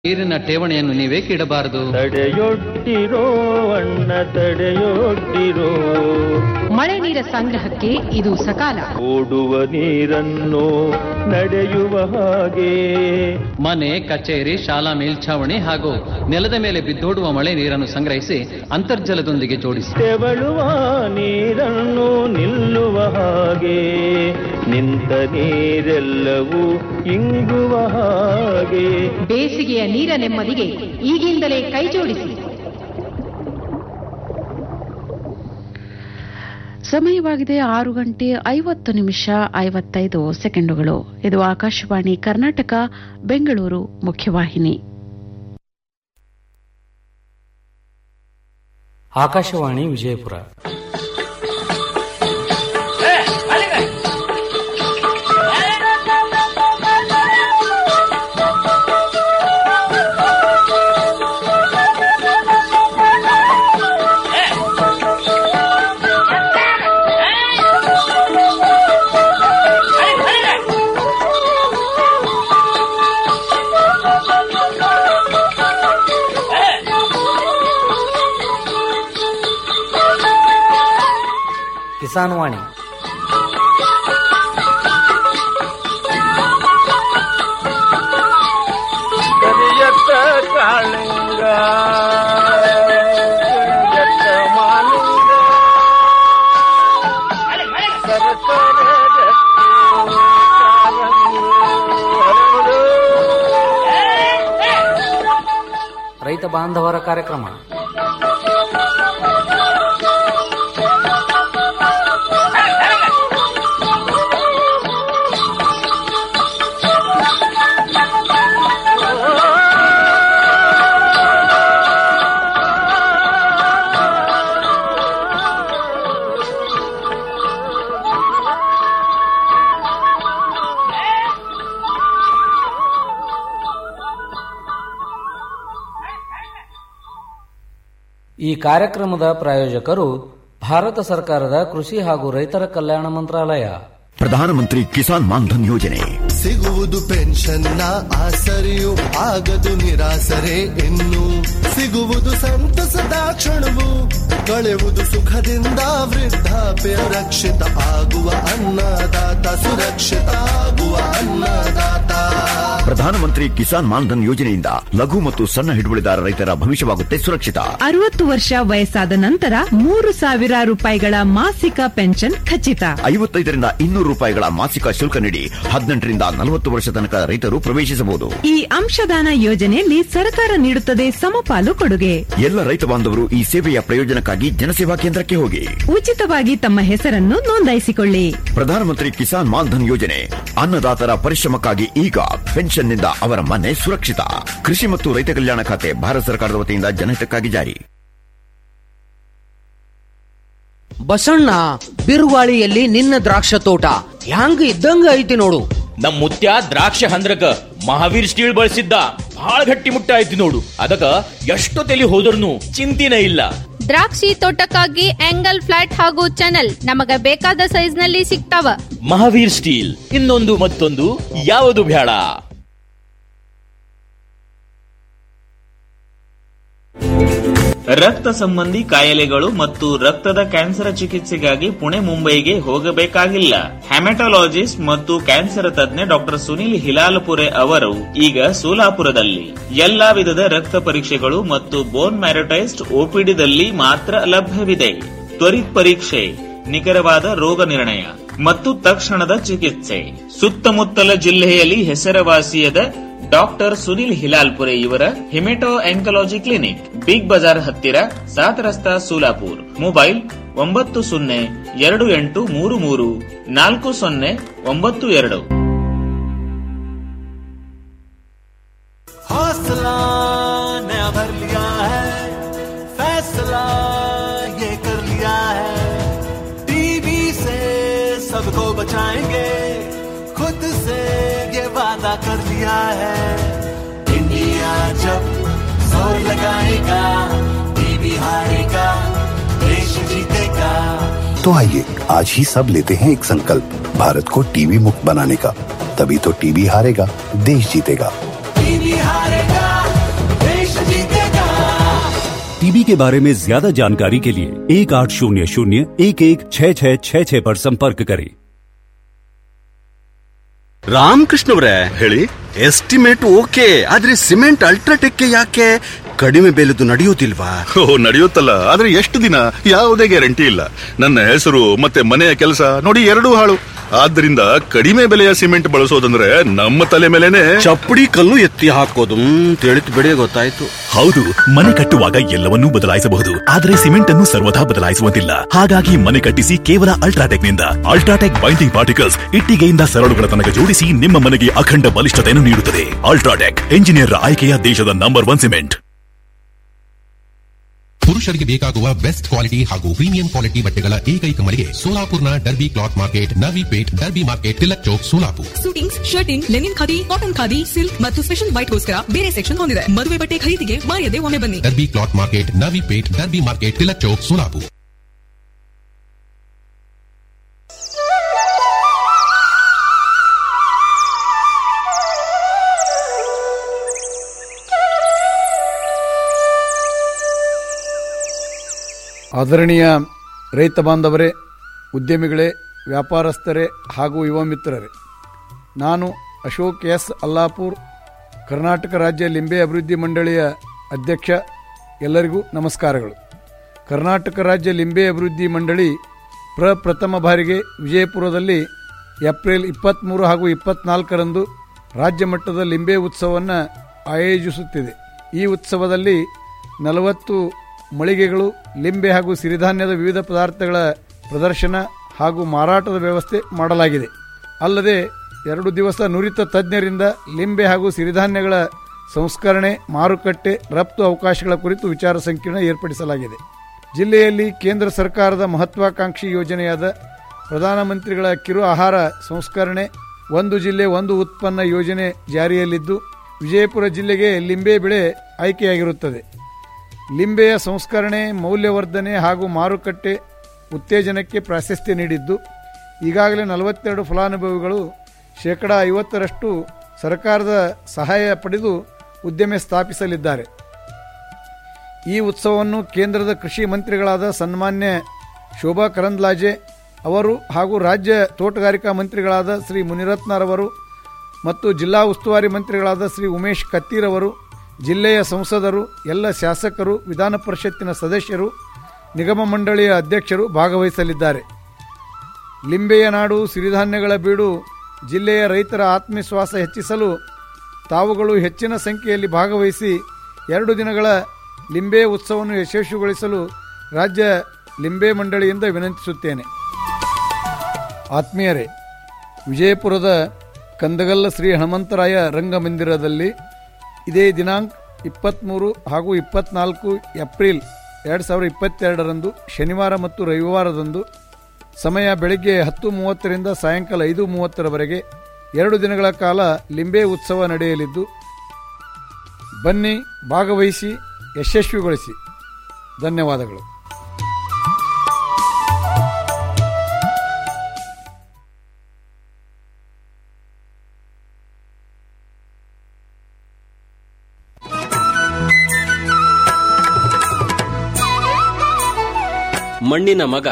ನೀರಿನ ಠೇವಣಿಯನ್ನು ನೀವೇಕೆ ಇಡಬಾರದು ತಡೆಯೊಡ್ಡಿರೋ ಅಣ್ಣ ತಡೆಯೊಡ್ಡಿರೋ ಮಳೆ ನೀರ ಸಂಗ್ರಹಕ್ಕೆ ಇದು ಸಕಾಲ ಓಡುವ ನೀರನ್ನು ನಡೆಯುವ ಹಾಗೆ ಮನೆ ಕಚೇರಿ ಶಾಲಾ ಮೇಲ್ಛಾವಣಿ ಹಾಗೂ ನೆಲದ ಮೇಲೆ ಬಿದ್ದೋಡುವ ಮಳೆ ನೀರನ್ನು ಸಂಗ್ರಹಿಸಿ ಅಂತರ್ಜಲದೊಂದಿಗೆ ಜೋಡಿಸಿ ತೆವಳುವ ನೀರನ್ನು ನಿಲ್ಲುವ ಹಾಗೆ ನಿಂತ ನೀರೆಲ್ಲವೂ ಇಂಗುವ ಹಾಗೆ ಬೇಸಿಗೆಯ ನೀರ ನೆಮ್ಮದಿಗೆ ಈಗಿಂದಲೇ ಕೈಜೋಡಿಸಿ ಸಮಯವಾಗಿದೆ ಆರು ಗಂಟೆ ಐವತ್ತು ನಿಮಿಷ ಐವತ್ತೈದು ಸೆಕೆಂಡುಗಳು ಇದು ಆಕಾಶವಾಣಿ ಕರ್ನಾಟಕ ಬೆಂಗಳೂರು ಮುಖ್ಯವಾಹಿನಿ ಆಕಾಶವಾಣಿ ವಿಜಯಪುರ ಕಿಸಾನ್ ವಾಣಿ ಕರಿಯತ್ತ ಕಾಳಿಂಗ ಕರಿಯತ್ತ ಮಾಲಿಂಗ ಸರಸರ ಗಟ್ಟಿ ಕಾರಂಗಿ ಹರಡು. ರೈತ ಬಾಂಧವರ ಕಾರ್ಯಕ್ರಮ ಈ ಕಾರ್ಯಕ್ರಮದ ಪ್ರಾಯೋಜಕರು ಭಾರತ ಸರ್ಕಾರದ ಕೃಷಿ ಹಾಗೂ ರೈತರ ಕಲ್ಯಾಣ ಮಂತ್ರಾಲಯ ಪ್ರಧಾನಮಂತ್ರಿ ಕಿಸಾನ್ ಮಾನ್ಧನ್ ಯೋಜನೆ ಸಿಗುವುದು ಪೆನ್ಷನ್ನ ಆಸರೆಯು ಆಗದು ನಿರಾಸರೆ ಇನ್ನು ಸಿಗುವುದು ಸಂತಸದ ಕ್ಷಣವು ಕಳೆಯುವುದು ಸುಖದಿಂದ ವೃದ್ಧಾಪ್ಯ ರಕ್ಷಿತ ಆಗುವ ಅನ್ನದಾತ ಸುರಕ್ಷಿತ ಆಗುವ ಅನ್ನದಾತ ಪ್ರಧಾನಮಂತ್ರಿ ಕಿಸಾನ್ ಮಾನ್ಧನ್ ಯೋಜನೆಯಿಂದ ಲಘು ಮತ್ತು ಸಣ್ಣ ಹಿಡುವಳಿದಾರ ರೈತರ ಭವಿಷ್ಯವಾಗುತ್ತೆ ಸುರಕ್ಷಿತ ಅರವತ್ತು ವರ್ಷ ವಯಸ್ಸಾದ ನಂತರ ಮೂರು ಸಾವಿರ ರೂಪಾಯಿಗಳ ಮಾಸಿಕ ಪೆನ್ಷನ್ ಖಚಿತ ಐವತ್ತೈದರಿಂದ ಇನ್ನೂರು ರೂಪಾಯಿಗಳ ಮಾಸಿಕ ಶುಲ್ಕ ನೀಡಿ ಹದಿನೆಂಟರಿಂದ ನಲವತ್ತು ವರ್ಷ ತನಕ ರೈತರು ಪ್ರವೇಶಿಸಬಹುದು ಈ ಅಂಶದಾನ ಯೋಜನೆಯಲ್ಲಿ ಸರ್ಕಾರ ನೀಡುತ್ತದೆ ಸಮಪಾಲು ಕೊಡುಗೆ ಎಲ್ಲ ರೈತ ಬಾಂಧವರು ಈ ಸೇವೆಯ ಪ್ರಯೋಜನಕ್ಕಾಗಿ ಜನಸೇವಾ ಕೇಂದ್ರಕ್ಕೆ ಹೋಗಿ ಉಚಿತವಾಗಿ ತಮ್ಮ ಹೆಸರನ್ನು ನೋಂದಾಯಿಸಿಕೊಳ್ಳಿ ಪ್ರಧಾನಮಂತ್ರಿ ಕಿಸಾನ್ ಮಾನ್ಧನ್ ಯೋಜನೆ ಅನ್ನದಾತರ ಪರಿಶ್ರಮಕ್ಕಾಗಿ ಈಗ ಪೆನ್ಷನ್ನಿಂದ ಅವರ ಮನೆ ಸುರಕ್ಷಿತ ಕೃಷಿ ಮತ್ತು ರೈತ ಕಲ್ಯಾಣ ಖಾತೆ ಭಾರತ ಸರ್ಕಾರದ ವತಿಯಿಂದ ಜನಹಿತಕ್ಕಾಗಿ ಜಾರಿ ಬಸಣ್ಣ ಬಿರುಗಾಳಿಯಲ್ಲಿ ನಿನ್ನ ದ್ರಾಕ್ಷ ತೋಟ ಹ್ಯಾಂಗ ಇದ್ದಂಗ ಐತಿ ನೋಡು ನಮ್ ಮುತ್ಯ ದ್ರಾಕ್ಷ ಹಂದ್ರಕ ಮಹಾವೀರ್ ಸ್ಟೀಲ್ ಬಳಸಿದ್ದ ಬಹಳ ಗಟ್ಟಿ ಮುಟ್ಟ ಐತಿ ನೋಡು ಅದಕ್ಕ ಎಷ್ಟು ತಲಿ ಹೋದ್ರೂ ಚಿಂತಿನ ಇಲ್ಲ ದ್ರಾಕ್ಷಿ ತೋಟಕ್ಕಾಗಿ ಆಂಗಲ್ ಫ್ಲಾಟ್ ಹಾಗೂ ಚಾನಲ್ ನಮಗ ಬೇಕಾದ ಸೈಜ್ ನಲ್ಲಿ ಸಿಗ್ತಾವ ಮಹಾವೀರ್ ಸ್ಟೀಲ್ ಇನ್ನೊಂದು ಮತ್ತೊಂದು ಯಾವುದು ಬೇಡ ರಕ್ತ ಸಂಬಂಧಿ ಕಾಯಿಲೆಗಳು ಮತ್ತು ರಕ್ತದ ಕ್ಯಾನ್ಸರ್ ಚಿಕಿತ್ಸೆಗಾಗಿ ಪುಣೆ ಮುಂಬೈಗೆ ಹೋಗಬೇಕಾಗಿಲ್ಲ ಹೆಮಟೊಲಾಜಿಸ್ಟ್ ಮತ್ತು ಕ್ಯಾನ್ಸರ್ ತಜ್ಞ ಡಾಕ್ಟರ್ ಸುನಿಲ್ ಹಿಲಾಲ್ಪುರೆ ಅವರು ಈಗ ಸೋಲಾಪುರದಲ್ಲಿ ಎಲ್ಲಾ ವಿಧದ ರಕ್ತ ಪರೀಕ್ಷೆಗಳು ಮತ್ತು ಬೋನ್ ಮ್ಯಾರಟೈಸ್ಡ್ ಓಪಿಡಿದಲ್ಲಿ ಮಾತ್ರ ಲಭ್ಯವಿದೆ ತ್ವರಿತ್ ಪರೀಕ್ಷೆ ನಿಖರವಾದ ರೋಗ ನಿರ್ಣಯ ಮತ್ತು ತಕ್ಷಣದ ಚಿಕಿತ್ಸೆ ಸುತ್ತಮುತ್ತಲ ಜಿಲ್ಲೆಯಲ್ಲಿ ಹೆಸರುವಾಸಿಯಾದ ಡಾಕ್ಟರ್ ಸುನಿಲ್ ಹಿಲಾಲ್ಪುರೆ ಇವರ hemato oncology clinic Big Bazaar ಹತ್ತಿರ ಸಾತ್ ರಸ್ತಾ ಸೋಲಾಪುರ್ ಮೊಬೈಲ್ ಒಂಬತ್ತು ಸೊನ್ನೆ ಎರಡು ಎಂಟು ಮೂರು ಮೂರು ನಾಲ್ಕು ಸೊನ್ನೆ ಒಂಬತ್ತು ಎರಡು हौसला नया भर लिया है फैसला ये कर लिया है टीवी से सबको बचाएंगे खुद से ये वादा कर लिया है इंडिया जब जोर लगाएगा टीवी हारेगा देश जीतेगा तो आइए आज ही सब लेते हैं एक संकल्प भारत को टीवी मुक्त बनाने का तभी तो टीवी हारेगा देश जीतेगा टीवी हारेगा के बारे में ज्यादा जानकारी के लिए एक आठ शून्य शून्य एक एक छः छः छः छः पर संपर्क करें ರಾಮಕೃಷ್ಣವ್ರೆ ಹೇಳಿ ಎಸ್ಟಿಮೇಟ್ ಓಕೆ ಆದ್ರೆ ಸಿಮೆಂಟ್ ಅಲ್ಟ್ರಾಟೆಕ್ ಯಾಕೆ ಕಡಿಮೆ ಬೆಲೆದು ನಡೆಯುತ್ತಿಲ್ವಾ ಓ ನಡೆಯುತ್ತಲ್ಲ ಆದ್ರೆ ಎಷ್ಟು ದಿನ ಯಾವುದೇ ಗ್ಯಾರಂಟಿ ಇಲ್ಲ ನನ್ನ ಹೆಸರು ಮತ್ತೆ ಮನೆಯ ಕೆಲಸ ನೋಡಿ ಎರಡೂ ಹಾಳು ಆದ್ರಿಂದ ಕಡಿಮೆ ಬೆಲೆಯ ಸಿಮೆಂಟ್ ಬಳಸೋದಂದ್ರೆ ನಮ್ಮ ತಲೆ ಮೇಲೆನೆ ಚಪ್ಪಡಿ ಕಲ್ಲು ಎತ್ತಿ ಹಾಕೋದು ತಿಳಿತು ಬಿಡಿ ಗೊತ್ತಾಯ್ತು ಹೌದು ಮನೆ ಕಟ್ಟುವಾಗ ಎಲ್ಲವನ್ನೂ ಬದಲಾಯಿಸಬಹುದು ಆದರೆ ಸಿಮೆಂಟ್ ಅನ್ನು ಸರ್ವದಾ ಬದಲಾಯಿಸುವಂತಿಲ್ಲ ಹಾಗಾಗಿ ಮನೆ ಕಟ್ಟಿಸಿ ಕೇವಲ ಅಲ್ಟ್ರಾಟೆಕ್ ನಿಂದ ಅಲ್ಟ್ರಾಟೆಕ್ ಬೈಂಡಿಂಗ್ ಪಾರ್ಟಿಕಲ್ಸ್ ಇಟ್ಟಿಗೆಯಿಂದ ಸರಳುಗಳ ತನಕ ಜೋಡಿಸಿ ನಿಮ್ಮ ಮನೆಗೆ ಅಖಂಡ ಬಲಿಷ್ಠತೆಯನ್ನು ನೀಡುತ್ತದೆ ಅಲ್ಟ್ರಾಟೆಕ್ ಎಂಜಿನಿಯರ್ ಆಯ್ಕೆಯ ದೇಶದ ನಂಬರ್ ಒನ್ ಸಿಮೆಂಟ್ ಪುರುಷರಿಗೆ ಬೇಕಾಗುವ ಬೆಸ್ಟ್ ಕ್ವಾಲಿಟಿ ಹಾಗೂ ಪ್ರೀಮಿಯಂ ಕ್ವಾಲಿಟಿ ಬಟ್ಟೆಗಳ ಏಕೈಕ ಮಳಿಗೆ ಸೋಲಾಪುರ್ನ Derby cloth market Navi Peth Derby market Tilak Chowk Solapur suitings shirting linen khadi cotton khadi silk ಮತ್ತು ಸ್ಪೆಷಲ್ ವೈಟ್ಗೋಸ್ಕರ ಬೇರೆ ಸೆಕ್ಷನ್ ಹೊಂದಿದೆ ಮದುವೆ ಬಟ್ಟೆ ಖರೀದಿಗೆ ಮಾಯದೆ ಒಮ್ಮೆ ಬನ್ನಿ Derby cloth market Navi Peth Derby market Tilak Chowk Solapur ಆದರಣೀಯ ರೈತ ಬಾಂಧವರೇ ಉದ್ಯಮಿಗಳೇ ವ್ಯಾಪಾರಸ್ಥರೇ ಹಾಗೂ ಯುವ ಮಿತ್ರರೇ ನಾನು ಅಶೋಕ್ ಎಸ್ ಅಲ್ಲಾಪುರ್ ಕರ್ನಾಟಕ ರಾಜ್ಯ ಲಿಂಬೆ ಅಭಿವೃದ್ಧಿ ಮಂಡಳಿಯ ಅಧ್ಯಕ್ಷ ಎಲ್ಲರಿಗೂ ನಮಸ್ಕಾರಗಳು ಕರ್ನಾಟಕ ರಾಜ್ಯ ಲಿಂಬೆ ಅಭಿವೃದ್ಧಿ ಮಂಡಳಿ ಪ್ರಪ್ರಥಮ ಬಾರಿಗೆ ವಿಜಯಪುರದಲ್ಲಿ ಏಪ್ರಿಲ್ ಇಪ್ಪತ್ತ್ಮೂರು ಹಾಗೂ ಇಪ್ಪತ್ನಾಲ್ಕರಂದು ರಾಜ್ಯ ಮಟ್ಟದ ಲಿಂಬೆ ಉತ್ಸವವನ್ನು ಆಯೋಜಿಸುತ್ತಿದೆ ಈ ಉತ್ಸವದಲ್ಲಿ ನಲವತ್ತು ಮಳಿಗೆಗಳು ಲಿಂಬೆ ಹಾಗೂ ಸಿರಿಧಾನ್ಯದ ವಿವಿಧ ಪದಾರ್ಥಗಳ ಪ್ರದರ್ಶನ ಹಾಗೂ ಮಾರಾಟದ ವ್ಯವಸ್ಥೆ ಮಾಡಲಾಗಿದೆ ಅಲ್ಲದೆ ಎರಡು ದಿವಸ ನುರಿತ ತಜ್ಞರಿಂದ ಲಿಂಬೆ ಹಾಗೂ ಸಿರಿಧಾನ್ಯಗಳ ಸಂಸ್ಕರಣೆ ಮಾರುಕಟ್ಟೆ ರಫ್ತು ಅವಕಾಶಗಳ ಕುರಿತು ವಿಚಾರ ಸಂಕಿರಣ ಏರ್ಪಡಿಸಲಾಗಿದೆ ಜಿಲ್ಲೆಯಲ್ಲಿ ಕೇಂದ್ರ ಸರ್ಕಾರದ ಮಹತ್ವಾಕಾಂಕ್ಷಿ ಯೋಜನೆಯಾದ ಪ್ರಧಾನಮಂತ್ರಿಗಳ ಕಿರು ಆಹಾರ ಸಂಸ್ಕರಣೆ ಒಂದು ಜಿಲ್ಲೆ ಒಂದು ಉತ್ಪನ್ನ ಯೋಜನೆ ಜಾರಿಯಲ್ಲಿದ್ದು ವಿಜಯಪುರ ಜಿಲ್ಲೆಗೆ ಲಿಂಬೆ ಬೆಳೆ ಆಯ್ಕೆಯಾಗಿರುತ್ತದೆ ಲಿಂಬೆಯ ಸಂಸ್ಕರಣೆ ಮೌಲ್ಯವರ್ಧನೆ ಹಾಗೂ ಮಾರುಕಟ್ಟೆ ಉತ್ತೇಜನಕ್ಕೆ ಪ್ರಾಶಸ್ತ್ಯ ನೀಡಿದ್ದು ಈಗಾಗಲೇ ನಲವತ್ತೆರಡು ಫಲಾನುಭವಿಗಳು ಶೇಕಡಾ ಐವತ್ತರಷ್ಟು ಸರ್ಕಾರದ ಸಹಾಯ ಪಡೆದು ಉದ್ಯಮ ಸ್ಥಾಪಿಸಲಿದ್ದಾರೆ ಈ ಉತ್ಸವವನ್ನು ಕೇಂದ್ರದ ಕೃಷಿ ಮಂತ್ರಿಗಳಾದ ಸನ್ಮಾನ್ಯ ಶೋಭಾ ಕರಂದ್ಲಾಜೆ ಅವರು ಹಾಗೂ ರಾಜ್ಯ ತೋಟಗಾರಿಕಾ ಮಂತ್ರಿಗಳಾದ ಶ್ರೀ ಮುನಿರತ್ನರವರು ಮತ್ತು ಜಿಲ್ಲಾ ಉಸ್ತುವಾರಿ ಮಂತ್ರಿಗಳಾದ ಶ್ರೀ ಉಮೇಶ್ ಕತ್ತೀರವರು ಜಿಲ್ಲೆಯ ಸಂಸದರು ಎಲ್ಲ ಶಾಸಕರು ವಿಧಾನ ಪರಿಷತ್ತಿನ ಸದಸ್ಯರು ನಿಗಮ ಮಂಡಳಿಯ ಅಧ್ಯಕ್ಷರು ಭಾಗವಹಿಸಲಿದ್ದಾರೆ ಲಿಂಬೆಯ ನಾಡು ಸಿರಿಧಾನ್ಯಗಳ ಬೀಡು ಜಿಲ್ಲೆಯ ರೈತರ ಆತ್ಮವಿಶ್ವಾಸ ಹೆಚ್ಚಿಸಲು ತಾವುಗಳು ಹೆಚ್ಚಿನ ಸಂಖ್ಯೆಯಲ್ಲಿ ಭಾಗವಹಿಸಿ ಎರಡು ದಿನಗಳ ಲಿಂಬೆ ಉತ್ಸವವನ್ನು ಯಶಸ್ವಿಗೊಳಿಸಲು ರಾಜ್ಯ ಲಿಂಬೆ ಮಂಡಳಿಯಿಂದ ವಿನಂತಿಸುತ್ತೇನೆ ಆತ್ಮೀಯರೇ ವಿಜಯಪುರದ ಕಂದಗಲ್ಲ ಶ್ರೀ ಹನುಮಂತರಾಯ ರಂಗಮಂದಿರದಲ್ಲಿ ಇದೇ ದಿನಾಂಕ ಇಪ್ಪತ್ತ್ಮೂರು ಹಾಗೂ ಇಪ್ಪತ್ನಾಲ್ಕು ಏಪ್ರಿಲ್ ಎರಡು ಸಾವಿರದ ಇಪ್ಪತ್ತೆರಡರಂದು ಶನಿವಾರ ಮತ್ತು ರವಿವಾರದಂದು ಸಮಯ ಬೆಳಗ್ಗೆ ಹತ್ತು ಮೂವತ್ತರಿಂದ ಸಾಯಂಕಾಲ ಐದು ಮೂವತ್ತರವರೆಗೆ ಎರಡು ದಿನಗಳ ಕಾಲ ಲಿಂಬೆ ಉತ್ಸವ ನಡೆಯಲಿದ್ದು ಬನ್ನಿ ಭಾಗವಹಿಸಿ ಯಶಸ್ವಿಗೊಳಿಸಿ ಧನ್ಯವಾದಗಳು ಮಣ್ಣಿನ ಮಗ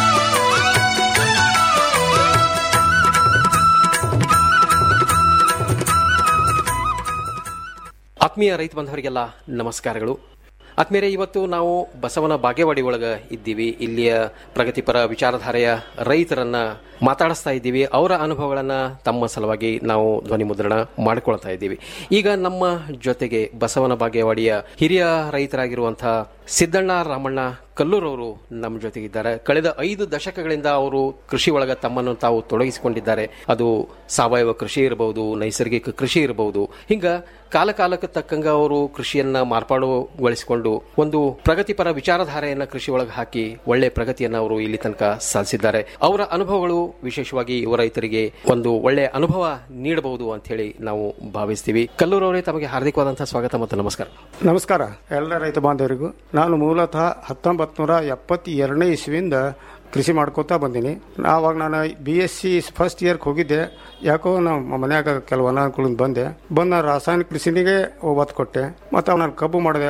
ಆತ್ಮೀಯ ರೈತ ಬಂಧವರಿಗೆಲ್ಲ ನಮಸ್ಕಾರಗಳು ಆತ್ಮೀಯರೇ ಇವತ್ತು ನಾವು ಬಸವನ ಬಾಗೇವಾಡಿ ಒಳಗ ಇದ್ದೀವಿ ಇಲ್ಲಿಯ ಪ್ರಗತಿಪರ ವಿಚಾರಧಾರೆಯ ರೈತರನ್ನ ಮಾತಾಡಿಸ್ತಾ ಇದ್ದೀವಿ ಅವರ ಅನುಭವಗಳನ್ನ ತಮ್ಮ ಸಲುವಾಗಿ ನಾವು ಧ್ವನಿ ಮುದ್ರಣ ಮಾಡಿಕೊಳ್ತಾ ಇದ್ದೀವಿ ಈಗ ನಮ್ಮ ಜೊತೆಗೆ ಬಸವನ ಬಾಗೇವಾಡಿಯ ಹಿರಿಯ ರೈತರಾಗಿರುವಂತಹ ಸಿದ್ದಣ್ಣ ರಾಮಣ್ಣ ಕಲ್ಲೂರವರು ನಮ್ಮ ಜೊತೆಗಿದ್ದಾರೆ ಕಳೆದ ಐದು ದಶಕಗಳಿಂದ ಅವರು ಕೃಷಿ ಒಳಗ ತಮ್ಮನ್ನು ತಾವು ತೊಡಗಿಸಿಕೊಂಡಿದ್ದಾರೆ ಅದು ಸಾವಯವ ಕೃಷಿ ಇರಬಹುದು ನೈಸರ್ಗಿಕ ಕೃಷಿ ಇರಬಹುದು ಹಿಂಗ ಕಾಲ ಕಾಲಕ್ಕೆ ತಕ್ಕಂಗ ಅವರು ಕೃಷಿಯನ್ನ ಮಾರ್ಪಾಡುಗೊಳಿಸಿಕೊಂಡು ಒಂದು ಪ್ರಗತಿಪರ ವಿಚಾರಧಾರೆಯನ್ನ ಕೃಷಿ ಒಳಗೆ ಹಾಕಿ ಒಳ್ಳೆ ಪ್ರಗತಿಯನ್ನ ಅವರು ಇಲ್ಲಿ ತನಕ ಸಾಧಿಸಿದ್ದಾರೆ ಅವರ ಅನುಭವಗಳು ವಿಶೇಷವಾಗಿ ಯುವ ರೈತರಿಗೆ ಒಂದು ಒಳ್ಳೆ ಅನುಭವ ನೀಡಬಹುದು ಅಂತ ಹೇಳಿ ನಾವು ಭಾವಿಸ್ತೀವಿ ಕಲ್ಲೂರವರೇ ತಮಗೆ ಹಾರ್ದಿಕವಾದಂತಹ ಸ್ವಾಗತ ಮತ್ತು ನಮಸ್ಕಾರ ನಮಸ್ಕಾರ ಎಲ್ಲ ರೈತ ಬಾಂಧವರಿಗೂ ನಾನು ಮೂಲತಃ ಹತ್ತೊಂಬತ್ತು ನೂರ ಎಪ್ಪತ್ತೆರಡನೇ ಇಸ್ವಿಯಿಂದ ಕೃಷಿ ಮಾಡ್ಕೋತಾ ಬಂದೀನಿ ಆವಾಗ ನಾನು ಬಿ ಎಸ್ ಸಿ ಫಸ್ಟ್ ಇಯರ್ಗೆ ಹೋಗಿದ್ದೆ ಯಾಕೋ ನಮ್ಮ ಮನ್ಯಾಗ ಕೆಲವು ಅನಾನುಕೂಲದಿಂದ ಬಂದೆ ಬಂದು ನಾನು ರಾಸಾಯನಿಕ ಕೃಷಿನಿಗೆ ಒತ್ತು ಕೊಟ್ಟೆ ಮತ್ತು ನಾನು ಕಬ್ಬು ಮಾಡಿದೆ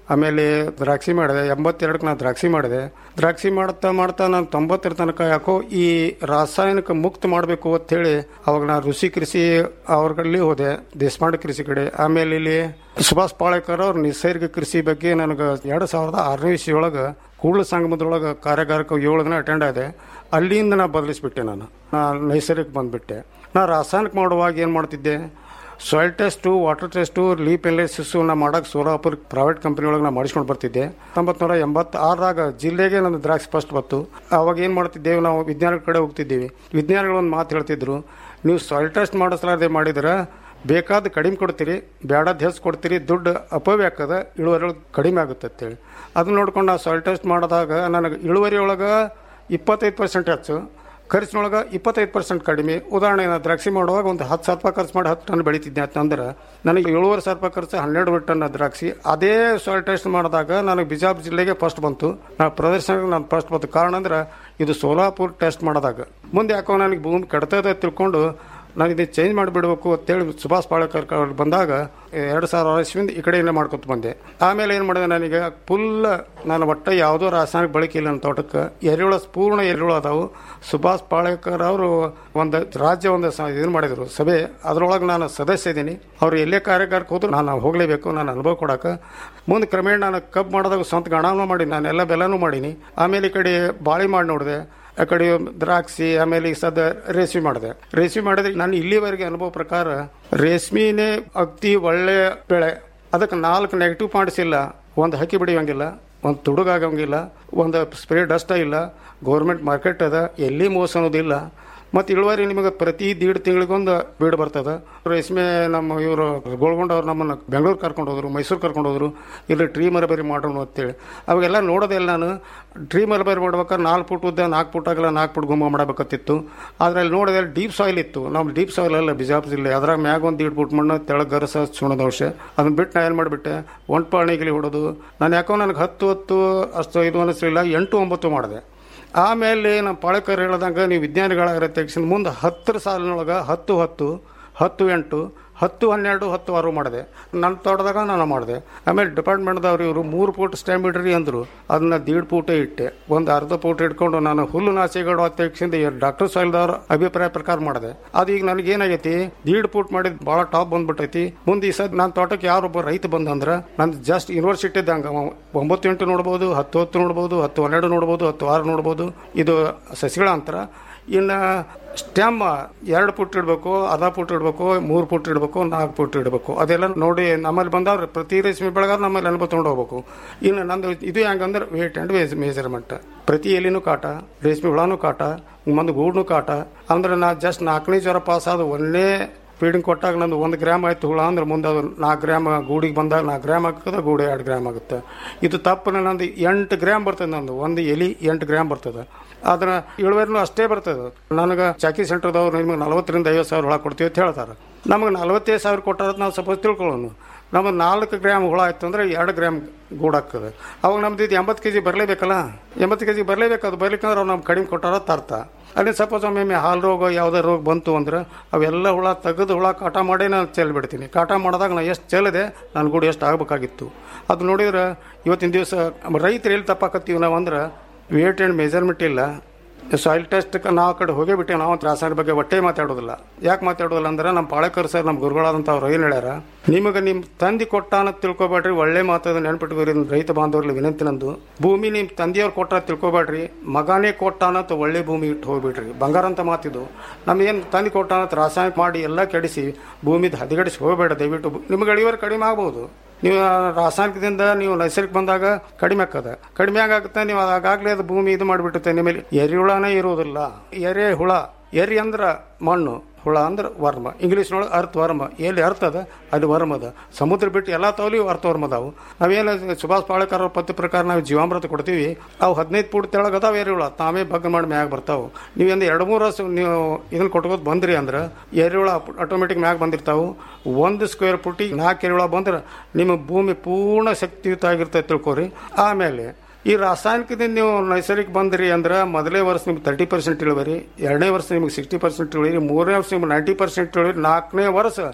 ಆಮೇಲೆ ದ್ರಾಕ್ಷಿ ಮಾಡಿದೆ ಎಂಬತ್ತೆರಡಕ್ಕೆ ನಾನು ದ್ರಾಕ್ಷಿ ಮಾಡಿದೆ ದ್ರಾಕ್ಷಿ ಮಾಡ್ತಾ ಮಾಡ್ತಾ ನಾನು ತೊಂಬತ್ತರ ತನಕ ಯಾಕೋ ಈ ರಾಸಾಯನಿಕ ಮುಕ್ತ ಮಾಡಬೇಕು ಅಂತೇಳಿ ಅವಾಗ ನಾನು ಋಷಿ ಕೃಷಿ ಅವ್ರ ಕಡೆ ಹೋದೆ ದೇಶಪಾಂಡೆ ಕೃಷಿ ಕಡೆ ಆಮೇಲೆ ಇಲ್ಲಿ ಸುಭಾಷ್ ಪಾಳೇಕರ್ ಅವ್ರ ನೈಸರ್ಗಿಕ ಕೃಷಿ ಬಗ್ಗೆ ನನಗೆ ಎರಡು ಸಾವಿರದ ಆರನೇ ಇಸ್ವಿಯೊಳಗೆ ಕೂಡಲ ಸಂಗಮದೊಳಗೆ ಕಾರ್ಯಾಗಾರಕ್ಕೆ ಏಳು ದಿನ ಅಟೆಂಡ್ ಆದೆ ಅಲ್ಲಿಂದ ನಾ ಬದಲಿಸ್ಬಿಟ್ಟೆ ನಾನು ನಾ ನೈಸರ್ಗಿಕ ಬಂದ್ಬಿಟ್ಟೆ ನಾ ರಾಸಾಯನಿಕ ಮಾಡುವಾಗ ಏನು ಮಾಡ್ತಿದ್ದೆ soil test water test leaf analysis ನಾ ಮಾಡಕ್ಕೆ ಸೋಲಾಪುರ್ ಪ್ರೈವೇಟ್ ಕಂಪನಿ ಒಳಗೆ ನಾ ಮಾಡಿಸ್ಕೊಂಡು ಬರ್ತಿದ್ದೆ ಹತ್ತೊಂಬತ್ತು ನೂರ ಎಂಬತ್ತಾರರಾಗ ಜಿಲ್ಲೆಗೆ ನನ್ನ ದ್ರಾಕ್ಷಿ ಫಸ್ಟ್ ಬಂತು ಅವಾಗ ಏನು ಮಾಡ್ತಿದ್ದೇವೆ ನಾವು ವಿಜ್ಞಾನದ ಕಡೆ ಹೋಗ್ತಿದ್ದೀವಿ ವಿಜ್ಞಾನಿಗಳು ಒಂದು ಮಾತು ಹೇಳ್ತಿದ್ರು ನೀವು ಸಾಯಿಲ್ ಟೆಸ್ಟ್ ಮಾಡಿಸ್ಲಾರ್ದೆ ಮಾಡಿದ್ರೆ ಬೇಕಾದ ಕಡಿಮೆ ಕೊಡ್ತೀರಿ ಬೇಡದ ಹೆಚ್ಚು ಕೊಡ್ತೀರಿ ದುಡ್ಡು ಅಪವ್ಯ ಆಗ್ತದೆ ಇಳುವರಿ ಕಡಿಮೆ ಆಗುತ್ತೆ ಅಂತೇಳಿ ಅದನ್ನ ನೋಡ್ಕೊಂಡು ನಾವು ಸಾಯಿಲ್ ಟೆಸ್ಟ್ ಮಾಡಿದಾಗ ನನಗೆ ಇಳುವರಿ ಒಳಗೆ ಇಪ್ಪತ್ತೈದು ಪರ್ಸೆಂಟ್ ಹೆಚ್ಚು ಖರ್ಚಿನೊಳಗೆ ಇಪ್ಪತ್ತೈದು ಪರ್ಸೆಂಟ್ ಕಡಿಮೆ ಉದಾಹರಣೆ ನಾನು ದ್ರಾಕ್ಷಿ ಮಾಡುವಾಗ ಒಂದು ಹತ್ತು ಸಾವಿರ ರೂಪಾಯಿ ಖರ್ಚು ಮಾಡಿ ಹತ್ತು ಟನ್ ಬೆಳಿತಿದ್ದೆ ಅಂತಂದ್ರೆ ನನಗೆ ಏಳುವರೆ ಸಾವಿರ ರೂಪಾಯಿ ಖರ್ಚು ಹನ್ನೆರಡು ಟನ್ ದ್ರಾಕ್ಷಿ ಅದೇ ಸಾಯಿಲ್ ಟೆಸ್ಟ್ ಮಾಡಿದಾಗ ನನಗೆ ಬಿಜಾಪುರ ಜಿಲ್ಲೆಗೆ ಫಸ್ಟ್ ಬಂತು ನಾನು ಪ್ರದರ್ಶನಕ್ಕೆ ನಾನು ಫಸ್ಟ್ ಬಂತು ಕಾರಣ ಅಂದ್ರೆ ಇದು ಸೋಲಾಪುರ್ ಟೆಸ್ಟ್ ಮಾಡಿದಾಗ ಮುಂದೆ ಯಾಕೋ ನನಗೆ ಭೂಮಿ ಕೆಡ್ತದೆ ತಿಳ್ಕೊಂಡು ನಾನು ಇದನ್ನು ಚೇಂಜ್ ಮಾಡಿಬಿಡ್ಬೇಕು ಅಂತೇಳಿ ಸುಭಾಷ್ ಪಾಳೇಕರ್ ಅವ್ರು ಬಂದಾಗ ಎರಡು ಸಾವಿರ ಇಸ್ವಿಂದ ಈ ಕಡೆಯಿಂದ ಮಾಡ್ಕೊತ ಬಂದೆ ಆಮೇಲೆ ಏನು ಮಾಡಿದೆ ನನಗೆ ಫುಲ್ ನಾನು ಒಟ್ಟ ಯಾವುದೋ ರಾಸಾಯನಿಕ ಬಳಕೆ ಇಲ್ಲ ನನ್ನ ತೋಟಕ್ಕೆ ಎರೆಹುಳ ಪೂರ್ಣ ಎರೆಹುಳ ಅದಾವು ಸುಭಾಷ್ ಪಾಳೇಕರ್ ಅವರು ಒಂದು ರಾಜ್ಯ ಒಂದು ಇದನ್ನು ಮಾಡಿದರು ಸಭೆ ಅದರೊಳಗೆ ನಾನು ಸದಸ್ಯ ಇದ್ದೀನಿ ಅವ್ರು ಎಲ್ಲೇ ಕಾರ್ಯಕಾರಕ್ಕೆ ಹೋದ್ರು ನಾನು ಹೋಗಲೇಬೇಕು ನಾನು ಅನುಭವ ಕೊಡಕ್ಕೆ ಮುಂದೆ ಕ್ರಮೇಣ ನಾನು ಕಬ್ಬು ಮಾಡಿದಾಗ ಸ್ವಂತ ಗಣನೂ ಮಾಡಿ ನಾನು ಎಲ್ಲ ಬೆಲ್ಲನೂ ಮಾಡೀನಿ ಆಮೇಲೆ ಈ ಕಡೆ ಬಾಳಿ ಮಾಡಿ ನೋಡಿದೆ ಆ ಕಡೆ ದ್ರಾಕ್ಷಿ ಆಮೇಲೆ ಈ ಸದ ರೇಷ್ಮೆ ಮಾಡಿದೆ ರೇಷ್ಮೆ ಮಾಡಿದ್ರೆ ನಾನು ಇಲ್ಲಿವರೆಗೆ ಅನುಭವ ಪ್ರಕಾರ ರೇಷ್ಮೆನೇ ಅತಿ ಒಳ್ಳೆ ಬೆಳೆ ಅದಕ್ಕೆ ನಾಲ್ಕು ನೆಗೆಟಿವ್ ಪಾಯಿಂಟ್ಸ್ ಇಲ್ಲ ಒಂದು ಹಕ್ಕಿ ಬಿಡಿಯೋಂಗಿಲ್ಲ ಒಂದು ತುಡುಗಾಗಂಗಿಲ್ಲ ಒಂದು ಸ್ಪ್ರೇ ಡಸ್ಟ್ ಇಲ್ಲ ಗೌರ್ಮೆಂಟ್ ಮಾರ್ಕೆಟ್ ಅದ ಎಲ್ಲಿ ಮೋಸ ಅನ್ನೋದಿಲ್ಲ ಮತ್ತು ಇಳುವರಿ ನಿಮಗೆ ಪ್ರತಿ ದೀಡ್ ತಿಂಗಳಿಗೊಂದು ಬೀಡ್ ಬರ್ತದೆ ರೇಷ್ಮೆ ನಮ್ಮ ಇವರು ಗೋಳ್ಗೊಂಡ ಅವ್ರು ನಮ್ಮನ್ನು ಬೆಂಗಳೂರು ಕರ್ಕೊಂಡು ಹೋದ್ರು ಮೈಸೂರು ಕರ್ಕೊಂಡು ಹೋದ್ರು ಇಲ್ಲಿ ಟ್ರೀ ಮರಬೇರಿ ಮಾಡೋಣ ಅಂತೇಳಿ ಅವಾಗೆಲ್ಲ ನೋಡೋದಿಲ್ಲ ನಾನು ಟ್ರೀ ಮರಬೇರಿ ಮಾಡ್ಬೇಕಾದ್ರೆ ನಾಲ್ಕು ಫುಟ್ ಉದ್ದ ನಾಲ್ಕು ಫುಟ್ ಆಗಲ್ಲ ನಾಲ್ಕು ಫುಟ್ ಗುಮ್ಮ ಮಾಡಬೇಕತ್ತಿತ್ತು ಆದರೆ ಅಲ್ಲಿ ನೋಡಿದ್ರೆ ಡೀಪ್ ಸಾಯಿಲ್ ಇತ್ತು ನಮ್ಮ ಡೀಪ್ ಸಾಯಿಲ್ ಅಲ್ಲ ಬಿಜಾಪುರ ಜಿಲ್ಲೆ ಅದ್ರಾಗ ಮ್ಯಾಗ ಒಂದು ದೀಡ್ ಫುಟ್ ಮಣ್ಣು ತೆಳಗೆ ಗರಸ ಸುಣದವಶ ಅದನ್ನ ಬಿಟ್ಟು ನಾ ಏನು ಮಾಡಿಬಿಟ್ಟೆ ಒಂಟ್ಪಾಣಿಗಿಲಿ ಹೊಡೋದು ನಾನು ಯಾಕೋ ನನಗೆ ಹತ್ತು ಹತ್ತು ಅಷ್ಟು ಇದು ಅನ್ನಿಸ್ಲಿಲ್ಲ ಎಂಟು ಒಂಬತ್ತು ಮಾಡಿದೆ ಆಮೇಲೆ ನಮ್ಮ ಪಾಳಕರ್ ಹೇಳ್ದಂಗೆ ನೀವು ವಿಜ್ಞಾನಿಗಳಾಗಿರೋ ತೆಗ್ಸಿದ ಮುಂದೆ ಹತ್ತರ ಸಾಲಿನೊಳಗೆ ಹತ್ತು ಹತ್ತು ಹತ್ತು ಎಂಟು ಹತ್ತು ಹನ್ನೆರಡು ಹತ್ತು ಆರು ಮಾಡಿದೆ ನನ್ನ ತೋಟದಾಗ ನಾನು ಮಾಡಿದೆ ಆಮೇಲೆ ಡಿಪಾರ್ಟ್ಮೆಂಟ್ದವ್ರು ಇವರು ಮೂರು ಫೂಟ್ ಸ್ಟ್ಯಾಂಪ್ ಇಡ್ರಿ ಅಂದರು ಅದನ್ನ ದೀಡ್ ಫೂಟೇ ಇಟ್ಟೆ ಒಂದು ಅರ್ಧ ಫೂಟ್ ಇಟ್ಕೊಂಡು ನಾನು ಹುಲ್ಲು ನಾಸಿಗಳು ತೆಗ್ಸಿಂದ ಡಾಕ್ಟರ್ ಸಾಯಿಲ್ದವ್ರ ಅಭಿಪ್ರಾಯ ಪ್ರಕಾರ ಮಾಡಿದೆ ಅದು ಈಗ ನನಗೇನಾಗೈತಿ ದೀಡ್ ಫೂಟ್ ಮಾಡಿದ್ ಭಾಳ ಟಾಪ್ ಬಂದ್ಬಿಟ್ಟೈತಿ ಮುಂದೆ ಈ ಸದ್ ನನ್ನ ತೋಟಕ್ಕೆ ಯಾರೊಬ್ಬ ರೈತ ಬಂದಂದ್ರೆ ನಾನು ಜಸ್ಟ್ ಯೂನಿವರ್ಸಿಟಿ ಇದ್ದಂಗೆ ಅವ ಒಂಬತ್ತು ಎಂಟು ನೋಡ್ಬೋದು ಹತ್ತು ಹತ್ತು ನೋಡ್ಬೋದು ಹತ್ತು ಹನ್ನೆರಡು ನೋಡ್ಬೋದು ಹತ್ತು ಆರು ನೋಡ್ಬೋದು ಇದು ಸಸಿಗಳ ಅಂತರ ಇನ್ನು ಸ್ಟೆಮ್ ಎರಡು ಫುಟ್ ಇಡಬೇಕು ಅರ್ಧ ಫುಟ್ ಇಡಬೇಕು ಮೂರು ಫುಟ್ ಇಡಬೇಕು ನಾಲ್ಕು ಫುಟ್ ಇಡಬೇಕು ಅದೆಲ್ಲ ನೋಡಿ ನಮ್ಮಲ್ಲಿ ಬಂದವ್ರು ಪ್ರತಿ ರೇಷ್ಮೆ ಬೆಳೆಗಾರ ನಮ್ಮಲ್ಲಿ ಅನುಭವ ತೊಗೊಂಡು ಹೋಗ್ಬೇಕು ಇನ್ನು ನಂದು ಇದು ಹೆಂಗಂದ್ರೆ ವೇಟ್ ಆ್ಯಂಡ್ ವೇಸ್ ಮೆಜರ್ಮೆಂಟ್ ಪ್ರತಿ ಎಲಿನೂ ಕಾಟ ರೇಷ್ಮೆ ಹುಳನೂ ಕಾಟ ಮಂದು ಗೂಡ್ನೂ ಕಾಟ ಅಂದ್ರೆ ನಾ ಜಸ್ಟ್ ನಾಲ್ಕನೇ ಜ್ವರ ಪಾಸ್ ಆದ ಒಂದೇ ಫೀಡಿಂಗ್ ಕೊಟ್ಟಾಗ ನಂದು ಒಂದು ಗ್ರಾಮ್ ಆಯ್ತು ಹುಳ ಅಂದ್ರೆ ಮುಂದೆ ಅದು ನಾಲ್ಕು ಗ್ರಾಮ್ ಗೂಡಿಗೆ ಬಂದಾಗ ನಾಲ್ಕು ಗ್ರಾಮ್ ಆಗ್ತದೆ ಗೂಡಿ ಎರಡು ಗ್ರಾಮ್ ಆಗುತ್ತೆ ಇದು ತಪ್ಪು ನಂದು ಎಂಟು ಗ್ರಾಮ್ ಬರ್ತದೆ ನಂದು ಒಂದು ಎಲಿ ಎಂಟು ಗ್ರಾಮ್ ಬರ್ತದೆ ಅದರ ಇಳುವರಿನೂ ಅಷ್ಟೇ ಬರ್ತದೆ ನನಗೆ ಚಾಕಿ ಸೆಂಟರ್ದವ್ರು ನಿಮಗೆ ನಲವತ್ತರಿಂದ ಐವತ್ತು ಸಾವಿರ ಹುಳ ಕೊಡ್ತೀವಿ ಅಂತ ಹೇಳ್ತಾರೆ ನಮಗೆ ನಲವತ್ತೈದು ಸಾವಿರ ಕೊಟ್ಟಾರ ನಾವು ಸಪೋಸ್ ತಿಳ್ಕೊಳ್ಳೋಣ ನಮಗೆ ನಾಲ್ಕು ಗ್ರಾಮ್ ಹುಳ ಆಯ್ತು ಅಂದ್ರೆ ಎರಡು ಗ್ರಾಮ್ ಗೂಡಾಗ್ತದೆ ಅವಾಗ ನಮ್ದು ಇದು ಎಂಬತ್ತು ಕೆ ಜಿ ಬರಲೇಬೇಕಲ್ಲ ಎಂಬತ್ತು ಕೆ ಜಿ ಬರಲೇಬೇಕು ಅದು ಬರ್ಲಿಕ್ಕಂದ್ರೆ ಅವ್ರು ನಮ್ಗೆ ಕಡಿಮೆ ಕೊಟ್ಟಾರ ತರ್ತ ಅಲ್ಲಿ ಸಪೋಸ್ ಒಮ್ಮೆ ಹಾಲು ರೋಗ ಯಾವುದೇ ರೋಗ ಬಂತು ಅಂದ್ರೆ ಅವೆಲ್ಲ ಹುಳ ತೆಗೆದು ಹುಳ ಕಾಟ ಮಾಡಿ ನಾನು ಚೆಲ್ಲಿ ಬಿಡ್ತೀನಿ ಕಾಟ ಮಾಡಿದಾಗ ನಾನು ಎಷ್ಟು ಚೆಲ್ಲಿದೆ ನನ್ನ ಗೂಡು ಎಷ್ಟು ಆಗಬೇಕಾಗಿತ್ತು ಅದು ನೋಡಿದ್ರೆ ಇವತ್ತಿನ ದಿವಸ ರೈತರು ಎಲ್ಲಿ ತಪ್ಪಾಕತ್ತೀವಿ ನಾವು ಅಂದ್ರೆ ವೇಟ್ ಆ್ಯಂಡ್ ಮೆಜರ್ಮೆಂಟ್ ಇಲ್ಲ ಸಾಯಿಲ್ ಟೆಸ್ಟ್ಗೆ ನಾವು ಆ ಕಡೆ ಹೋಗೇ ಬಿಟ್ಟೆ ನಾವು ರಾಸಾಯನಿಕ ಬಗ್ಗೆ ಒಟ್ಟೆ ಮಾತಾಡೋದಿಲ್ಲ ಯಾಕೆ ಮಾತಾಡೋದಿಲ್ಲ ಅಂದ್ರೆ ನಮ್ಮ ಪಾಳಕರ್ ಸರ್ ನಮ್ಮ ಗುರುಗಳಾದಂಥ ಅವ್ರು ಏನು ಹೇಳ್ಯಾರ ನಿಮಗೆ ನಿಮ್ಮ ತಂದೆ ಕೊಟ್ಟಾನ ತಿಳ್ಕೊಬೇಡ್ರಿ ಒಳ್ಳೆ ಮಾತದ ನೆನ್ಪಿಟ್ಕೋರಿ ರೈತ ಬಾಂಧವ್ರಲ್ಲಿ ವಿನಂತಿ ನಂದು ಭೂಮಿ ನಿಮ್ಮ ತಂದೆಯವ್ರು ಕೊಟ್ಟ ತಿಳ್ಕೊಬೇಡ್ರಿ ಮಗನೇ ಕೊಟ್ಟಾನಂತ ಒಳ್ಳೆ ಭೂಮಿ ಇಟ್ಟು ಹೋಗ್ಬಿಡ್ರಿ ಬಂಗಾರ ಅಂತ ಮಾತಿದ್ದು ನಮ್ಗೇನು ತಂದೆ ಕೊಟ್ಟಾನಂತ ರಾಸಾಯನಿಕ ಮಾಡಿ ಎಲ್ಲ ಕೆಡಿಸಿ ಭೂಮಿದ ಹದಿಗಡಿಸಿ ಹೋಗಬೇಡ ದಯವಿಟ್ಟು ನಿಮ್ಗೆ ಇಳುವರಿ ಕಡಿಮೆ ಆಗ್ಬೋದು ನೀವು ರಾಸಾಯನಿಕದಿಂದ ನೀವು ನೈಸರ್ಗಿಕ ಬಂದಾಗ ಕಡಿಮೆ ಆಗ್ತದ ಕಡಿಮೆ ಆಗುತ್ತೆ ನೀವು ಆಗಾಗಲೇ ಅದು ಭೂಮಿ ಇದು ಮಾಡಿಬಿಡುತ್ತೆ ನಿಮ್ಮಲ್ಲಿ ಎರೆಹುಳನೇ ಇರುವುದಿಲ್ಲ ಎರೆ ಹುಳ ಎರಿ ಅಂದ್ರೆ ಮಣ್ಣು ಹುಳ ಅಂದ್ರೆ ವರ್ಮ ಇಂಗ್ಲೀಷ್ನೊಳಗೆ ಅರ್ಥ ವರ್ಮ ಎಲ್ಲಿ ಅರ್ಥ ಅದ ಅಲ್ಲಿ ವರ್ಮ ಅದ ಸಮುದ್ರ ಬಿಟ್ಟು ಎಲ್ಲ ತವಲಿ ಅರ್ಥ ವರ್ಮ ಅದಾವು ನಾವೇನು ಸುಭಾಷ್ ಪಾಳೇಕರ್ ಅವ್ರ ಪದ್ಯ ಪ್ರಕಾರ ನಾವು ಜೀವಾಮೃತ ಕೊಡ್ತೀವಿ ಅವು ಹದಿನೈದು ಫೂಟ್ ತೆಳಗೆ ಅದಾವ ಎರೆಹುಳ ತಾವೇ ಬಗ್ಗ ಮಾಡಿ ಮ್ಯಾಗ ಬರ್ತಾವೆ ನೀವೇಂದು ಎರಡು ಮೂರು ವರ್ಷ ನೀವು ಇದನ್ನ ಕೊಟ್ಕೋತ ಬಂದ್ರಿ ಅಂದ್ರೆ ಎರೆಹುಳ ಆಟೋಮೆಟಿಕ್ ಮ್ಯಾಗ ಬಂದಿರ್ತಾವೆ ಒಂದು ಸ್ಕ್ವೇರ್ ಫುಟಿಗೆ ನಾಲ್ಕು ಎರೆಹುಳ ಬಂದ್ರೆ ನಿಮ್ಮ ಭೂಮಿ ಪೂರ್ಣ ಶಕ್ತಿಯುತ ಆಗಿರ್ತದೆ ತಿಳ್ಕೊರಿ ಆಮೇಲೆ ಈ ರಾಸಾಯನಿಕದಿಂದ ನೀವು ನೈಸರ್ಗಿಕ ಬಂದ್ರಿ ಅಂದ್ರೆ ಮೊದಲೇ ವರ್ಷ ನಿಮ್ಗೆ ತರ್ಟಿ ಪರ್ಸೆಂಟ್ ಇಳುವರಿ ಎರಡನೇ ವರ್ಷ ನಿಮ್ಗೆ ಸಿಕ್ಸ್ಟಿ ಪರ್ಸೆಂಟ್ ಇಳುವರಿ ಮೂರನೇ ವರ್ಷ ನಿಮ್ಗೆ ನೈಂಟಿ ಪರ್ಸೆಂಟ್ ಇಳುವರಿ ನಾಲ್ಕನೇ ವರ್ಷ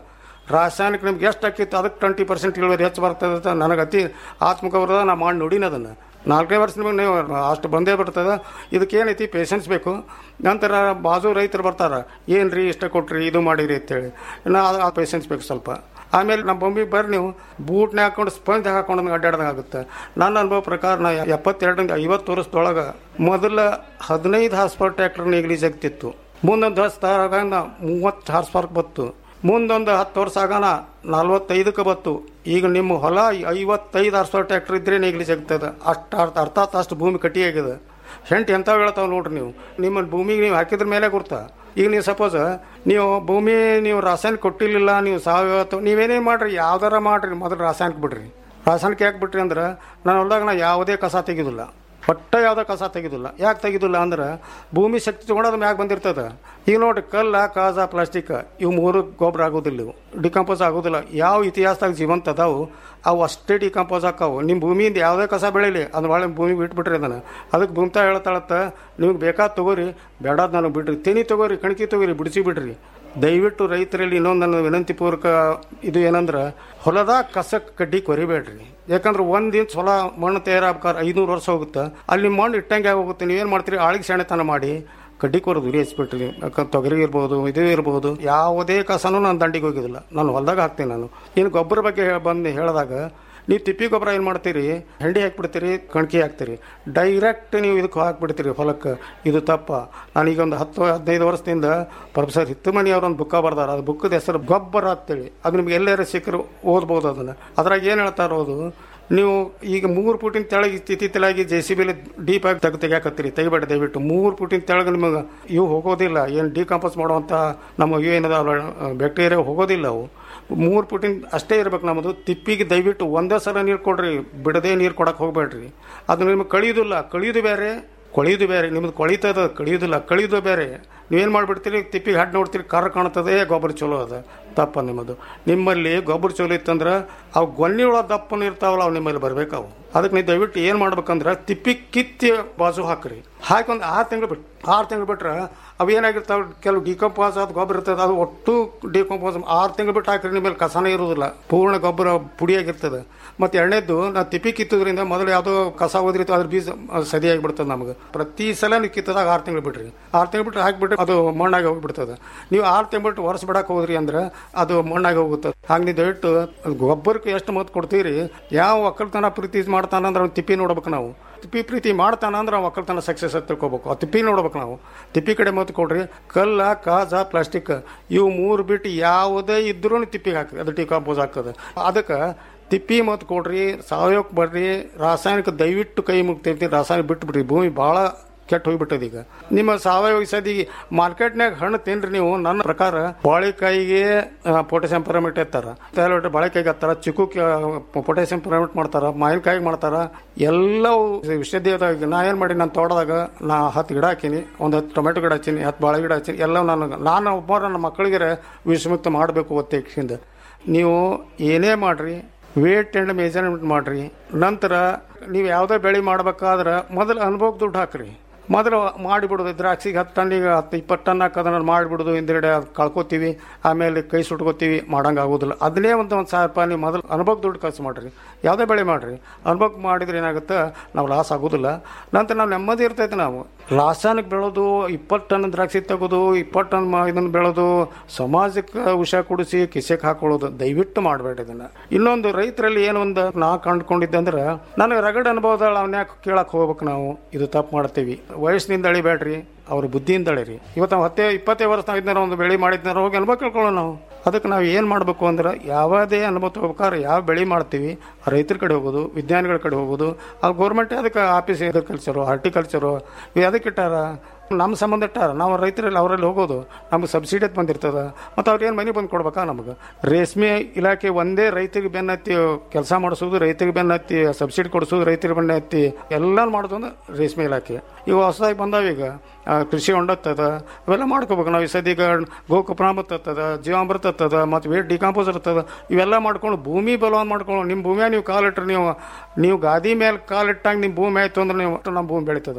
ರಾಸಾಯನಿಕ ನಿಮ್ಗೆ ಎಷ್ಟು ಆಕಿತ್ತು ಅದಕ್ಕೆ ಟ್ವೆಂಟಿ ಪರ್ಸೆಂಟ್ ಇಳುವರಿ ಹೆಚ್ಚು ಬರ್ತದೆ ಅಂತ ನನಗೆ ಅತಿ ಆತ್ಮಕವರದ ನಾ ಮಾಡಿ ನೋಡಿನ ಅದನ್ನು ನಾಲ್ಕೈದು ವರ್ಷ ನಿಮಗೆ ನೀವು ಅಷ್ಟು ಬಂದೇ ಬರ್ತದೆ ಇದಕ್ಕೆ ಏನೈತಿ ಪೇಷನ್ಸ್ ಬೇಕು ನಂತರ ಬಾಜು ರೈತರು ಬರ್ತಾರೆ ಏನು ರೀ ಇಷ್ಟ ಕೊಟ್ರಿ ಇದು ಮಾಡಿರಿ ಅಂತೇಳಿ ನಾ ಆ ಪೇಷನ್ಸ್ ಬೇಕು ಸ್ವಲ್ಪ ಆಮೇಲೆ ನಮ್ಮ ಭೂಮಿಗೆ ಬರ್ರಿ ನೀವು ಬೂಟ್ನ ಹಾಕೊಂಡು ಸ್ಪಂಜ್ ಹಾಕೊಂಡು ಅಡ್ಡಾಡ್ದಂಗೆ ಆಗುತ್ತೆ ನನ್ನ ಅನುಭವ ಪ್ರಕಾರ ನಾ ಎಪ್ಪತ್ತೆರಡರಿಂದ ಐವತ್ತು ವರ್ಷದೊಳಗೆ ಮೊದಲ ಹದಿನೈದು ಹಾರ್ಸ್ ಪವರ್ ಟ್ರ್ಯಾಕ್ಟರ್ ನೆಗ್ಲೀಜ್ ಆಗ್ತಿತ್ತು ಮುಂದೊಂದು ವರ್ಷ ಆಗಾಗ ಮೂವತ್ತು ಹಾರ್ಸ್ ಪವರ್ ಬತ್ತು ಮುಂದೊಂದು ಹತ್ತು ವರ್ಷ ಆಗಾನ ನಲ್ವತ್ತೈದಕ್ಕೆ ಬತ್ತು ಈಗ ನಿಮ್ಮ ಹೊಲ ಐವತ್ತೈದು ಹಾರ್ಸ್ ಪವರ್ ಟ್ರ್ಯಾಕ್ಟರ್ ಇದ್ರೆ ನೆಗ್ಲೀಜ್ ಆಗ್ತದೆ ಅಷ್ಟು ಅರ್ಥ ಅರ್ಥಾತ್ ಅಷ್ಟು ಭೂಮಿ ಕಟ್ಟಿ ಆಗಿದೆ ಹೆಂಟು ಎಂಥವು ಹೇಳ್ತಾವೆ ನೋಡ್ರಿ ನೀವು ನಿಮ್ಮ ಭೂಮಿಗೆ ನೀವು ಹಾಕಿದ್ರ ಮೇಲೆ ಗುರ್ತಾ ಈಗ ನೀವು ಸಪೋಸ್ ನೀವು ಭೂಮಿ ನೀವು ರಾಸಾಯನಿಕ ಕೊಟ್ಟಿರಲಿಲ್ಲ ನೀವು ಸಾವಯವ ಅಥವಾ ನೀವೇನೇ ಮಾಡ್ರಿ ಯಾವ್ದಾರ ಮಾಡ್ರಿ ಮೊದಲು ರಾಸಾಯನಿಕ ಬಿಡ್ರಿ ರಾಸಾಯನಿಕ ಯಾಕೆ ಬಿಟ್ರಿ ಅಂದ್ರೆ ನಾನು ಹೊಲ್ದಾಗ ನಾ ಯಾವುದೇ ಕಸ ತೆಗೆದಿಲ್ಲ ಒಟ್ಟ ಯಾವುದೇ ಕಸ ತೆಗೆದಿಲ್ಲ ಯಾಕೆ ತೆಗೆದಿಲ್ಲ ಅಂದ್ರೆ ಭೂಮಿ ಶಕ್ತಿ ತೊಗೊಂಡು ಮ್ಯಾಗ ಬಂದಿರ್ತದೆ ಈಗ ನೋಡ್ರಿ ಕಲ್ಲ ಕಾಜ ಪ್ಲಾಸ್ಟಿಕ್ ಇವು ಮೂರು ಗೊಬ್ಬರ ಆಗೋದಿಲ್ಲ ಇವು ಡಿಕಂಪೋಸ್ ಆಗೋದಿಲ್ಲ ಯಾವ ಇತಿಹಾಸದಾಗ ಜೀವಂತ ಅದಾವು ಅವು ಅಷ್ಟೇ ಡಿಕಂಪೋಸ್ ಆಕಾವು ನಿಮ್ಮ ಭೂಮಿಯಿಂದ ಯಾವುದೇ ಕಸ ಬೆಳೀಲಿ ಅದು ಭಾಳ ಭೂಮಿ ಬಿಟ್ಬಿಟ್ರಿ ಅದನ್ನು ಅದಕ್ಕೆ ಭೂಮಿತಾ ಹೇಳ್ತಾಳತ್ತ ನಿಮ್ಗೆ ಬೇಕಾದ ತಗೋರಿ ಬೇಡಾದ ನನಗೆ ಬಿಡ್ರಿ ತೆನಿ ತಗೋರಿ ಕಣಕಿ ತಗೋರಿ ಬಿಡಿಸಿ ಬಿಡ್ರಿ ದಯವಿಟ್ಟು ರೈತರಲ್ಲಿ ಇನ್ನೊಂದು ನನ್ನ ವಿನಂತಿ ಪೂರ್ವಕ ಇದು ಏನಂದ್ರೆ ಹೊಲದಾಗ ಕಸಕ್ಕೆ ಕಡ್ಡಿ ಕೊರಿಬೇಡ್ರಿ ಯಾಕಂದ್ರೆ ಒಂದು ಇಂಚ್ ಹೊಲ ಮಣ್ಣು ತಯಾರಾಗ್ಬೇಕಾದ್ರೆ ಐನೂರು ವರ್ಷ ಹೋಗುತ್ತೆ ಅಲ್ಲಿ ಮಣ್ಣು ಇಟ್ಟಂಗೆ ಹೋಗುತ್ತೆ ನೀವೇನು ಮಾಡ್ತೀರಿ ಆಳಿಗೆ ಸೆಣೆತನ ಮಾಡಿ ಕಡ್ಡಿ ಕೊರೋದು ಉರಿ ಹಚ್ಬಿಟ್ರಿ ಯಾಕಂದ್ರೆ ತೊಗರಿ ಇರ್ಬೋದು ಇದು ಇರ್ಬೋದು ಯಾವುದೇ ಕಸನೂ ನಾನು ದಂಡಿಗೆ ಹೋಗಿದ್ದಿಲ್ಲ ನಾನು ಹೊಲ್ದಾಗ ಹಾಕ್ತೀನಿ ನಾನು ಇನ್ನು ಗೊಬ್ಬರ ಬಗ್ಗೆ ಹೇ- ಬಂದು ಹೇಳಿದಾಗ ನೀವು ತಿಪ್ಪಿ ಗೊಬ್ಬರ ಏನು ಮಾಡ್ತೀರಿ ಹೆಂಡಿ ಹಾಕ್ಬಿಡ್ತೀರಿ ಕಣ್ಕಿ ಹಾಕ್ತೀರಿ ಡೈರೆಕ್ಟ್ ನೀವು ಇದಕ್ಕೆ ಹಾಕ್ಬಿಡ್ತೀರಿ ಹೊಲಕ್ಕೆ ಇದು ತಪ್ಪ ನಾನೀಗ ಒಂದು ಹತ್ತು ಹದಿನೈದು ವರ್ಷದಿಂದ ಪ್ರೊಫೆಸರ್ ಹಿತ್ತಮಣಿ ಅವರೊಂದು ಬುಕ್ಕ ಬರ್ದಾರ ಅದು ಬುಕ್ಕದ ಹೆಸರು ಗೊಬ್ಬರ ಅಂತೇಳಿ ಅದು ನಿಮ್ಗೆ ಎಲ್ಲಾರ ಸಿಕ್ಕರು ಓದ್ಬೋದು ಅದನ್ನು ಅದ್ರಾಗ ಏನು ಹೇಳ್ತಾ ಇರೋದು ನೀವು ಈಗ ಮೂರು ಫುಟಿನ ತೆಳಗೆ ತಿಥಿ ತೆಳಗಿ ಜೆ ಸಿ ಬಿಲಿ ಡೀಪ್ ಆಗಿ ತೆಗೆ ತೆಗಿಯಾಕತ್ತೀರಿ ತೆಗಿಬೇಡ ದಯವಿಟ್ಟು ಮೂರು ಫುಟಿನ ತೆಳಗೆ ನಿಮಗೆ ಇವು ಹೋಗೋದಿಲ್ಲ ಏನು ಡಿಕಂಪೋಸ್ ಮಾಡುವಂಥ ನಮ್ಮ ಇವು ಏನದ ಬ್ಯಾಕ್ಟೀರಿಯಾ ಹೋಗೋದಿಲ್ಲ ಅವು ಮೂರು ಫುಟಿನ ಅಷ್ಟೇ ಇರ್ಬೇಕು ನಮ್ಮದು ತಿಪ್ಪಿಗೆ ದಯವಿಟ್ಟು ಒಂದೇ ಸಲ ನೀರು ಕೊಡ್ರಿ ಬಿಡದೆ ನೀರು ಕೊಡಕ್ಕೆ ಹೋಗ್ಬೇಡ್ರಿ ಅದು ನಿಮಗೆ ಕಳಿಯೋದಿಲ್ಲ ಕಳಿಯೋದು ಬೇರೆ ಕೊಳೆಯೋದು ಬೇರೆ ನಿಮ್ಮದು ಕೊಳಿತದ ಕಳಿಯೋದಿಲ್ಲ ಕಳಿಯೋದು ಬೇರೆ ನೀವೇನು ಮಾಡಿಬಿಡ್ತೀರಿ ತಿಪ್ಪಿಗೆ ಹಾಡು ನೋಡ್ತೀರಿ ಕರ ಕಾಣ್ತದೆ ಗೊಬ್ಬರ ಚಲೋ ಅದ ತಪ್ಪ ನಿಮ್ಮದು ನಿಮ್ಮಲ್ಲಿ ಗೊಬ್ಬರ ಚಲೋ ಇತ್ತಂದ್ರೆ ಅವು ಗೊನ್ನಿ ಒಳಗೆ ದಪ್ಪನ ಇರ್ತಾವಲ್ಲ ಅವು ನಿಮ್ಮಲ್ಲಿ ಬರ್ಬೇಕು ಅವು ಅದಕ್ಕೆ ನೀವು ದಯವಿಟ್ಟು ಏನು ಮಾಡ್ಬೇಕಂದ್ರೆ ತಿಪ್ಪಿ ಕಿತ್ತಿ ಬಾಜು ಹಾಕ್ರಿ ಹಾಕಿ ಒಂದು ಆರು ತಿಂಗಳು ಬಿಟ್ಟು ಆರು ತಿಂಗಳು ಬಿಟ್ರೆ ಅವು ಏನಾಗಿರ್ತಾವೆ ಕೆಲವು ಡಿಕಂಪೋಸ್ ಆದ ಗೊಬ್ಬರ ಇರ್ತದೆ ಅದು ಒಟ್ಟು ಡಿಕಂಪೋಸ್ ಆರು ತಿಂಗಳು ಬಿಟ್ಟು ಹಾಕಿರಿ ನಿಮ್ಮಲ್ಲಿ ಕಸನೇ ಇರೋದಿಲ್ಲ ಪೂರ್ಣ ಗೊಬ್ಬರ ಪುಡಿಯಾಗಿರ್ತದೆ ಮತ್ತು ಎರಡನೇದ್ದು ನಾವು ತಿಪ್ಪಿ ಕಿತ್ತೋದ್ರಿಂದ ಮೊದಲು ಯಾವುದೋ ಕಸ ಓದಿರ್ತೀವಿ ಅದ್ರ ಬೀಜ ಸದಿಯಾಗಿ ಬಿಡ್ತದೆ ನಮಗೆ ಪ್ರತಿ ಸಲ ನೀವು ಕಿತ್ತದಾಗ ಆರು ತಿಂಗಳು ಬಿಡ್ರಿ ಆರು ತಿಂಗಳು ಬಿಟ್ಟು ಹಾಕಿಬಿಟ್ರೆ ಅದು ಮಣ್ಣಾಗಿ ಹೋಗ್ಬಿಡ್ತದೆ ನೀವು ಆರು ತಿಂಗಳು ಬಿಟ್ಟು ವರ್ಷ ಬಿಡಕ್ಕೆ ಹೋದ್ರಿ ಅಂದ್ರೆ ಅದು ಮಣ್ಣಾಗಿ ಹೋಗುತ್ತೆ ಹಾಗೆ ನೀವು ದಯವಿಟ್ಟು ಅದು ಗೊಬ್ಬರಕ್ಕೆ ಎಷ್ಟು ಮತ್ ಕೊಡ್ತೀರಿ ಯಾವ ಒಕ್ಕಲ್ತನ ಪ್ರೀತಿ ಮಾಡ್ತಾನಂದ್ರೆ ಅವ್ನು ತಿಪ್ಪಿ ನೋಡ್ಬೇಕು ನಾವು ತಿಪ್ಪಿ ಪ್ರೀತಿ ಮಾಡ್ತಾನ ಅಂದ್ರೆ ನಾವು ಒಕ್ಕಲ್ತನ ಸಕ್ಸಸ್ ಅಂತ ತಿಳ್ಕೊಬೇಕು ಆ ತಿಪ್ಪಿ ನೋಡ್ಬೇಕು ನಾವು ತಿಪ್ಪಿ ಕಡೆ ಮತ್ ಕೊಡ್ರಿ ಕಲ್ಲ ಕಾಜ ಪ್ಲಾಸ್ಟಿಕ್ ಇವು ಮೂರು ಬಿಟ್ಟು ಯಾವುದೇ ಇದ್ರೂ ತಿಪ್ಪಿಗೆ ಹಾಕ್ರಿ ಅದು ಟಿಕಾಂಪೋಸ್ ಹಾಕದ ಅದಕ್ಕೆ ತಿಪ್ಪಿ ಮತ್ ಕೊಡ್ರಿ ಸಾವಯವಕ್ಕೆ ಬರ್ರಿ ರಾಸಾಯನಿಕ ದಯವಿಟ್ಟು ಕೈ ಮುಗ್ತೈತಿ ರಾಸಾಯನಿಕ ಬಿಟ್ಟು ಬಿಡ್ರಿ ಭೂಮಿ ಭಾಳ ಕೆಟ್ಟ ಹೋಗ್ಬಿಟ್ಟದ ಈಗ ನಿಮ್ಮ ಸಾವಯವ ಸದಿ ಮಾರ್ಕೆಟ್ನಾಗ ಹಣ್ಣು ತಿನ್ರಿ ನೀವು ನನ್ನ ಪ್ರಕಾರ ಬಾಳೆಕಾಯಿಗೆ ಪೊಟ್ಯಾಸಿಯಂ ಪರಮಿಟ್ ಎತ್ತಾರ ತೇಲೊಟ್ಟು ಬಾಳೆಕಾಯಿಗೆ ಹತ್ತಾರ ಚಿಕ್ಕು ಪೊಟ್ಯಾಸಿಯಂ ಪರಮಿಟ್ ಮಾಡ್ತಾರ ಮಾವಿನಕಾಯಿಗೆ ಮಾಡ್ತಾರ ಎಲ್ಲವೂ ವಿಶ್ವದೇವದಾಗ ನಾ ಏನು ಮಾಡಿ ನಾನು ತೋಟದಾಗ ನಾ ಹತ್ತು ಗಿಡ ಹಾಕೀನಿ ಒಂದು ಹತ್ತು ಟೊಮೆಟೊ ಗಿಡ ಹಚ್ಚೀನಿ ಹತ್ತು ಬಾಳೆ ಗಿಡ ಹಚ್ಚೀನಿ ಎಲ್ಲ ನಾನು ನಾನು ಒಬ್ಬ ನನ್ನ ಮಕ್ಕಳಿಗೆ ವಿಷಮುಕ್ತ ಮಾಡಬೇಕು ಒತ್ತೇಕ್ಷಿಂದ ನೀವು ಏನೇ ಮಾಡ್ರಿ ವೇಟ್ ಆ್ಯಂಡ್ ಮೆಜರ್ಮೆಂಟ್ ಮಾಡ್ರಿ ನಂತರ ನೀವು ಯಾವುದೇ ಬೆಳೆ ಮಾಡ್ಬೇಕಾದ್ರೆ ಮೊದಲು ಅನುಭವಕ್ಕೆ ದುಡ್ಡು ಹಾಕ್ರಿ ಮೊದಲು ಮಾಡಿಬಿಡೋದು ದ್ರಾಕ್ಷಿಗೆ ಹತ್ತು ಟನ್ನಿಗೆ ಹತ್ತು ಇಪ್ಪತ್ತು ಟನ್ ಹಾಕೋದನ್ನ ಮಾಡಿಬಿಡೋದು ಹಿಂದ್ಗಡೆ ಅದು ಕಳ್ಕೊತೀವಿ ಆಮೇಲೆ ಕೈ ಸುಟ್ಕೋತೀವಿ ಮಾಡಂಗೆ ಆಗೋದಿಲ್ಲ ಅದನ್ನೇ ಒಂದು ಒಂದು ಸಾವಿರ ರೂಪಾಯಿ ನೀವು ಮೊದಲು ಅನುಭವಕ್ಕೆ ದುಡ್ಡು ಖರ್ಚು ಮಾಡಿರಿ ಯಾವುದೇ ಬೆಳೆ ಮಾಡಿರಿ ಅನುಭವಕ್ಕೆ ಮಾಡಿದ್ರೆ ಏನಾಗುತ್ತೆ ನಾವು ಲಾಸ್ ಆಗೋದಿಲ್ಲ ನಂತರ ನಾವು ನೆಮ್ಮದಿ ಇರ್ತೈತೆ ನಾವು ರಾಸಾಯನಿಕ ಬೆಳೆದು ಇಪ್ಪತ್ತು ಟನ್ ದ್ರಾಕ್ಷಿ ತೆಗೋದು ಇಪ್ಪತ್ತು ಟನ್ ಮಾ ಇದನ್ನು ಬೆಳೆದು ಸಮಾಜಕ್ಕೆ ವಿಷ ಕುಡಿಸಿ ಕಿಸೆಗೆ ಹಾಕೊಳ್ಳೋದು ದಯವಿಟ್ಟು ಮಾಡಬೇಡ ಇದನ್ನು ಇನ್ನೊಂದು ರೈತರಲ್ಲಿ ಏನು ಒಂದು ನಾ ಕಂಡುಕೊಂಡಿದ್ದೆ ಅಂದ್ರೆ ನನಗೆ ರಗಡ್ ಅನುಭವದ ಅವನ್ನ ಯಾಕೆ ಕೇಳಕ್ಕೆ ಹೋಗ್ಬೇಕು ನಾವು ಇದು ತಪ್ಪು ಮಾಡ್ತೀವಿ ವಯಸ್ಸಿನಿಂದ ಅಳಿಬೇಡ್ರಿ ಅವ್ರ ಬುದ್ಧಿಯಿಂದ ಅಳಿರಿ ಇವತ್ತು ನಾವು ಹತ್ತೇ ಇಪ್ಪತ್ತೇ ವರ್ಷ ನಾವು ಇದನ್ನ ಒಂದು ಬೆಳೆ ಮಾಡಿದ್ನಾರ ಹೋಗಿ ಅನುಭವ ಕೇಳ್ಕೊಳ್ಳೋಣ ನಾವು ಅದಕ್ಕೆ ನಾವು ಏನು ಮಾಡಬೇಕು ಅಂದ್ರೆ ಯಾವುದೇ ಅನುಭವ ತಗೋಬೇಕಾದ್ರೆ ಯಾವ ಬೆಳೆ ಮಾಡ್ತೀವಿ ರೈತರ ಕಡೆ ಹೋಗೋದು ವಿಜ್ಞಾನಿಗಳ ಕಡೆ ಹೋಗೋದು ಆ ಗೌರ್ಮೆಂಟ್ ಅದಕ್ಕೆ ಆಫೀಸ್ ಅಗ್ರಿಕಲ್ಚರು ಹಾರ್ಟಿಕಲ್ಚರು ಇವು ಅದಕ್ಕೆ ಇಟ್ಟಾರ ನಮ್ಮ ಸಂಬಂಧ ಇಟ್ಟಾರ ನಾವು ರೈತರಲ್ಲಿ ಅವರಲ್ಲಿ ಹೋಗೋದು ನಮ್ಗೆ ಸಬ್ಸಿಡಿ ಅಂತ ಬಂದಿರ್ತದೆ ಮತ್ತು ಅವ್ರು ಏನು ಮನೆ ಬಂದು ಕೊಡ್ಬೇಕಾ ನಮಗೆ ರೇಷ್ಮೆ ಇಲಾಖೆ ಒಂದೇ ರೈತರಿಗೆ ಬೆನ್ನತ್ತಿ ಕೆಲಸ ಮಾಡಿಸೋದು ರೈತರಿಗೆ ಬೆನ್ನತ್ತಿ ಸಬ್ಸಿಡಿ ಕೊಡಿಸೋದು ರೈತರಿಗೆ ಬೆನ್ನತ್ತಿ ಎಲ್ಲ ಮಾಡೋದು ಅಂದ್ರೆ ರೇಷ್ಮೆ ಇಲಾಖೆ ಈಗ ಹೊಸದಾಗಿ ಬಂದಾವ ಈಗ ಆ, ಕೃಷಿ ಹೊಂಡತ್ತದ ಅವೆಲ್ಲ ಮಾಡ್ಕೋಬೇಕು ನಾವು ಈ ಸದ್ಯಗ ಗೋಕುಪ್ರಾಮತ್ ಹತ್ತದ ಜೀವಾಮೃತ ಹತ್ತದ ಮತ್ತು ವೇಟ್ ಡಿಕಾಂಪೋಸ್ ಇರ್ತದ ಇವೆಲ್ಲ ಮಾಡ್ಕೊಂಡು ಭೂಮಿ ಬಲವಾನ್ ಮಾಡ್ಕೊಂಡು ನಿಮ್ಮ ಭೂಮಿಯಾಗ ನೀವು ಕಾಲಿಟ್ರೆ ನೀವು ನೀವು ಗಾದಿ ಮೇಲೆ ಕಾಲಿಟ್ಟಾಗ ನಿಮ್ಮ ಭೂಮಿ ಆಯ್ತು ಅಂದ್ರೆ ನೀವು ಒಟ್ಟು ನಮ್ಮ ಭೂಮಿ ಬೆಳೀತದೆ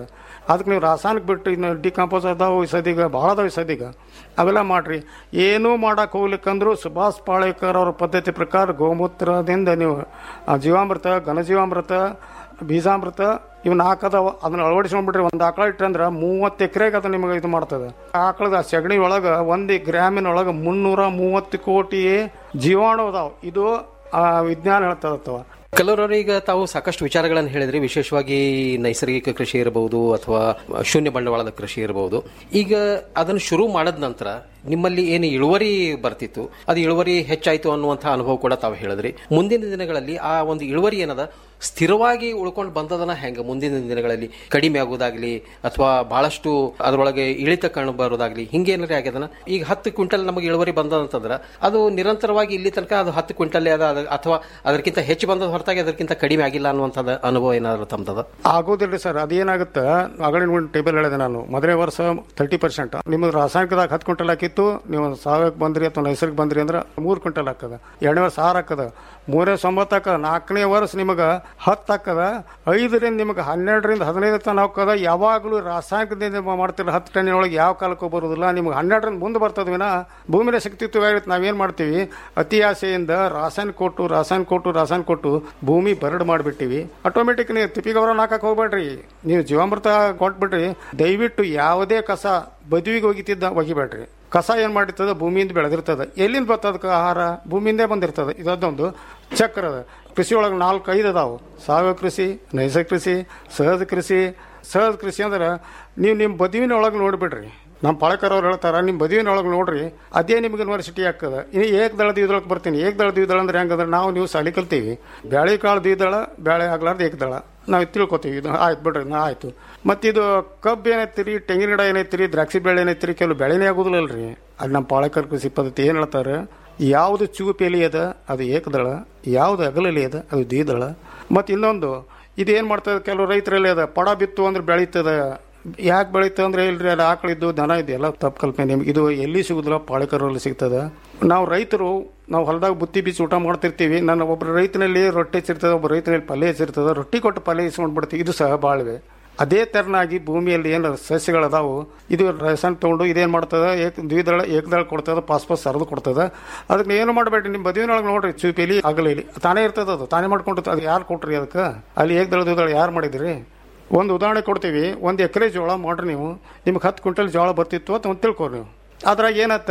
ಅದಕ್ಕೆ ನೀವು ರಾಸಾಯನಿಕ ಬಿಟ್ಟು ಇನ್ನು ಡಿಕಂಪೋಸ್ ಅದಾವು ಈ ಸದ್ಯಗ ಭಾಳ ಅದಾವ ಈ ಸದ್ಯಗ ಅವೆಲ್ಲ ಮಾಡ್ರಿ ಏನೂ ಮಾಡಕ್ಕೆ ಹೋಗ್ಲಿಕ್ಕಂದ್ರೂ ಸುಭಾಷ್ ಪಾಳೇಕರ್ ಅವ್ರ ಪದ್ಧತಿ ಪ್ರಕಾರ ಗೋಮೂತ್ರದಿಂದ ನೀವು ಆ ಜೀವಾಮೃತ ಘನಜೀವಾಮೃತ ಬೀಜಾಮೃತ ಇವು ನಾಲ್ಕು ಅದಾವ ಅದನ್ನ ಅಳವಡಿಸ್ಕೊಂಡ್ಬಿಟ್ರಿ ಒಂದು ಆಕಳ ಇಟ್ಟಂದ್ರೆ ಮೂವತ್ತು ಎಕರೆಗೆ ಅದು ನಿಮಗೆ ಇದು ಮಾಡ್ತದೆ ಆಕಳದ ಸಗಣಿ ಒಳಗೆ ಒಂದು ಗ್ರಾಮಿನ ಒಳಗೆ ಮುನ್ನೂರ ಮೂವತ್ತು ಕೋಟಿ ಜೀವಾಣು ಅದಾವ ಇದು ಆ, ವಿಜ್ಞಾನ ಹೇಳ್ತದತ್ತವ ಕೆಲವರು ಈಗ ತಾವು ಸಾಕಷ್ಟು ವಿಚಾರಗಳನ್ನು ಹೇಳಿದ್ರಿ ವಿಶೇಷವಾಗಿ ನೈಸರ್ಗಿಕ ಕೃಷಿ ಇರಬಹುದು ಅಥವಾ ಶೂನ್ಯ ಬಂಡವಾಳದ ಕೃಷಿ ಇರಬಹುದು ಈಗ ಅದನ್ನು ಶುರು ಮಾಡಿದ ನಂತರ ನಿಮ್ಮಲ್ಲಿ ಏನು ಇಳುವರಿ ಬರ್ತಿತ್ತು ಅದು ಇಳುವರಿ ಹೆಚ್ಚಾಯ್ತು ಅನ್ನುವಂಥ ಅನುಭವ ಕೂಡ ತಾವು ಹೇಳಿದ್ರಿ ಮುಂದಿನ ದಿನಗಳಲ್ಲಿ ಆ ಒಂದು ಇಳುವರಿ ಏನದ ಸ್ಥಿರವಾಗಿ ಉಳ್ಕೊಂಡು ಬಂದದನ ಹೆಂಗ ಮುಂದಿನ ದಿನಗಳಲ್ಲಿ ಕಡಿಮೆ ಆಗೋದಾಗ್ಲಿ ಅಥವಾ ಬಹಳಷ್ಟು ಅದರೊಳಗೆ ಇಳಿತ ಕಾಣ ಬರೋದಾಗ್ಲಿ ಹಿಂಗೇನಾರ ಆಗ್ಯದನ ಈಗ ಹತ್ತು ಕ್ವಿಂಟಲ್ ನಮಗೆ ಇಳುವರಿ ಬಂದದಂತಂದ್ರ ಅದು ನಿರಂತರವಾಗಿ ಇಲ್ಲಿ ತನಕ ಅದು ಹತ್ತು ಕ್ವಿಂಟಲ್ ಅದ ಅದ- ಅಥವಾ ಅದಕ್ಕಿಂತ ಹೆಚ್ಚು ಬಂದದ ಹೊರತಾಗಿ ಅದಕ್ಕಿಂತ ಕಡಿಮೆ ಆಗಿಲ್ಲ ಅನ್ನುವಂಥದ್ದು ಅನುಭವ ಏನಾದ್ರು ತಮ್ಮದದ ಆಗೋದಿಲ್ರಿ ಸರ್ ಅದೇನಾಗುತ್ತೆ ಅಗಳಿನ ಒಂದು ಟೇಬಲ್ ಹೇಳಿದೆ ನಾನು ಮೊದಲನೇ ವರ್ಷ ತರ್ಟಿ ಪರ್ಸೆಂಟ್ ನಿಮ್ಮದು ರಾಸಾಯನಿಕದಾಗ ಹತ್ತು ಕ್ವಿಂಟಲ್ ಹಾಕಿತ್ತು ನೀವು ಸಾವಯವ ಬಂದ್ರಿ ಅಥವಾ ನೈಸರ್ಗಿಕ ಬಂದ್ರಿ ಅಂದ್ರೆ ಮೂರು ಕ್ವಿಂಟಲ್ ಹಾಕದ ಎರಡನೇ ವರ್ಷ ಆರು ಹಾಕದ ಮೂರನೇ ಒಂಬತ್ತು ಹಾಕದ ನಾಲ್ಕನೇ ವರ್ಷ ನಿಮಗೆ ಹತ್ತು ಹಾಕದ ಐದರಿಂದ ನಿಮಗೆ ಹನ್ನೆರಡರಿಂದ ಹದಿನೈದು ತನಕ ಹಾಕದ ಯಾವಾಗಲೂ ರಾಸಾಯನಿಕದಿಂದ ಮಾಡ್ತಿರೋ ಹತ್ತು ಟನ್ನಿನೊಳಗೆ ಯಾವ ಕಾಲಕ್ಕೂ ಬರೋದಿಲ್ಲ ನಿಮ್ಗೆ ಹನ್ನೆರಡರಿಂದ ಮುಂದೆ ಬರ್ತದ ವಿನ ಭೂಮಿನ ಶಕ್ತಿತ್ವ ನಾವೇನು ಮಾಡ್ತೀವಿ ಅತಿ ಆಸೆಯಿಂದ ರಾಸಾಯನಿಕ ಕೊಟ್ಟು ರಾಸಾಯನಿಕ ಕೊಟ್ಟು ರಾಸಾಯನಿಕ ಕೊಟ್ಟು ಭೂಮಿ ಬರಡು ಮಾಡಿಬಿಟ್ಟಿವಿ ಆಟೋಮೆಟಿಕ್ ನೀವು ತಿಪ್ಪಿಗೊಬ್ಬರ ಹಾಕಕ್ಕೆ ಹೋಗ್ಬೇಡ್ರಿ ನೀವು ಜೀವಾಮೃತ ಕೊಟ್ಬಿಟ್ರಿ ದಯವಿಟ್ಟು ಯಾವುದೇ ಕಸ ಬದುವಿಗೆ ಒಗಿತಿದ್ದ ಒಗಿಬೇಡ್ರಿ ಕಸ ಏನು ಮಾಡಿರ್ತದ ಭೂಮಿಯಿಂದ ಬೆಳೆದಿರ್ತದ ಎಲ್ಲಿಂದ ಬರ್ತದಕ್ಕೆ ಆಹಾರ ಭೂಮಿಯಿಂದೇ ಬಂದಿರ್ತದೆ ಇದೊಂದು ಚಕ್ರ ಅದ ಕೃಷಿ ಒಳಗೆ ನಾಲ್ಕು ಐದು ಅದಾವು ಸಾವಯವ ಕೃಷಿ ನೈಸರ್ಗಿಕ ಕೃಷಿ ಸಹಜ ಕೃಷಿ ಸಹಜ ಕೃಷಿ ಅಂದ್ರೆ ನೀವು ನಿಮ್ಮ ಬದುವಿನ ಒಳಗೆ ನೋಡ್ಬಿಡ್ರಿ ನಮ್ಮ ಪಾಳಕರ್ ಅವ್ರು ಹೇಳ್ತಾರ ನಿಮ್ಮ ಬದುವಿನ ಒಳಗೆ ನೋಡ್ರಿ ಅದೇ ನಿಮ್ಗೆ ಯೂನಿವರ್ಸಿಟಿ ಆಗ್ತದ ಇನ್ನು ಏಕದಳ ದ್ವಿದಳಕ್ಕೆ ಬರ್ತೀನಿ ಏಕದಳ ದ್ವಿದಳ ಅಂದ್ರೆ ಹೆಂಗಂದ್ರೆ ನಾವು ನೀವು ಸಾಲಿ ಕಲ್ತೀವಿ ಬ್ಯಾಳೆ ಕಾಳು ದ್ವಿದಳ ಬ್ಯಾಳೆ ಆಗ್ಲಾರ್ದು ಏಕದಳ ನಾವು ತಿಳ್ಕೊತೀವಿ ಇದು ಆಯ್ತು ಬಿಡ್ರಿ ನಾ ಆಯ್ತು ಮತ್ತಿದು ಕಬ್ಬು ಏನೈತಿರಿ ತೆಂಗಿನ ಗಿಡ ಏನೈತಿರಿ ದ್ರಾಕ್ಷಿ ಬೆಳೆ ಏನೈತಿರಿ ಕೆಲವು ಬೆಳೆನೇ ಆಗೋದಿಲ್ಲಲ್ರಿ ಅದು ನಮ್ಮ ಪಾಳಕರ್ ಕೃಷಿ ಪದ್ಧತಿ ಏನು ಹೇಳ್ತಾರೆ ಯಾವುದು ಚೂಪು ಎಲೆ ಅದ ಅದು ಏಕದಳ ಯಾವುದು ಅಗಲಲಿ ಅದ ಅದು ದ್ವಿದಳ ಮತ್ತು ಇನ್ನೊಂದು ಇದೇನು ಮಾಡ್ತದೆ ಕೆಲವು ರೈತರಲ್ಲಿ ಅದ ಪಡ ಬಿತ್ತು ಅಂದ್ರೆ ಬೆಳೀತದ ಯಾಕೆ ಬೆಳೀತದೆ ಅಂದ್ರೆ ಇಲ್ರಿ ಅಲ್ಲಿ ಆಕಳಿದ್ದು ದನ ಇದು ಎಲ್ಲ ತಪ್ಪು ಕಲ್ಪನೆ ನಿಮ್ಗೆ ಇದು ಎಲ್ಲಿ ಸಿಗುದಿಲ್ಲ ಪಾಳಿಕರಲ್ಲಿ ಸಿಗ್ತದೆ ನಾವು ರೈತರು ನಾವು ಹೊಲದಾಗ ಬುತ್ತಿ ಬೀಸಿ ಊಟ ಮಾಡ್ತಿರ್ತೀವಿ ನನ್ನ ಒಬ್ಬರು ರೈತನಲ್ಲಿ ರೊಟ್ಟಿ ಹೆಚ್ಚಿರ್ತದೆ ಒಬ್ಬ ರೈತನಲ್ಲಿ ಪಲ್ಯ ಹೆಚ್ಚಿರ್ತದೆ ರೊಟ್ಟಿ ಕೊಟ್ಟು ಪಲ್ಯ ಇಸ್ಕೊಂಡು ಬಿಡ್ತೀವಿ ಇದು ಸಹ ಬಾಳ್ವೆ ಅದೇ ತೆರನಾಗಿ ಭೂಮಿಯಲ್ಲಿ ಏನು ಸಸ್ಯಗಳದಾವು ಇದು ರಸನ್ ತೊಗೊಂಡು ಇದೇನು ಮಾಡ್ತದೆ ಏಕ್ ದ್ವಿದಳ ಏಕದಳ ಕೊಡ್ತದೆ ಪಾಸ್ಪಸ್ ಸರದು ಕೊಡ್ತದೆ ಅದಕ್ಕೆ ಏನು ಮಾಡಬೇಡ್ರಿ ನಿಮ್ಮ ಬದಿನೊಳಗೆ ನೋಡ್ರಿ ಚೂಪಿಲಿ ಅಗಲಿಲಿ ತಾನೇ ಇರ್ತದೆ ಅದು ತಾನೇ ಮಾಡ್ಕೊಂಡು ಅದು ಯಾರು ಕೊಟ್ರಿ ಅದಕ್ಕೆ ಅಲ್ಲಿ ಏಕದಳ ದ್ವಿದಳ ಯಾರು ಮಾಡಿದ್ರಿ ಒಂದು ಉದಾಹರಣೆ ಕೊಡ್ತೀವಿ ಒಂದು ಎಕರೆ ಜೋಳ ಮಾಡ್ರಿ ನೀವು ನಿಮ್ಗೆ ಹತ್ತು ಕ್ವಿಂಟಲ್ ಜೋಳ ಬರ್ತಿತ್ತು ಅಂತ ಒಂದು ತಿಳ್ಕೊರಿ ನೀವು ಅದ್ರಾಗ ಏನತ್ತ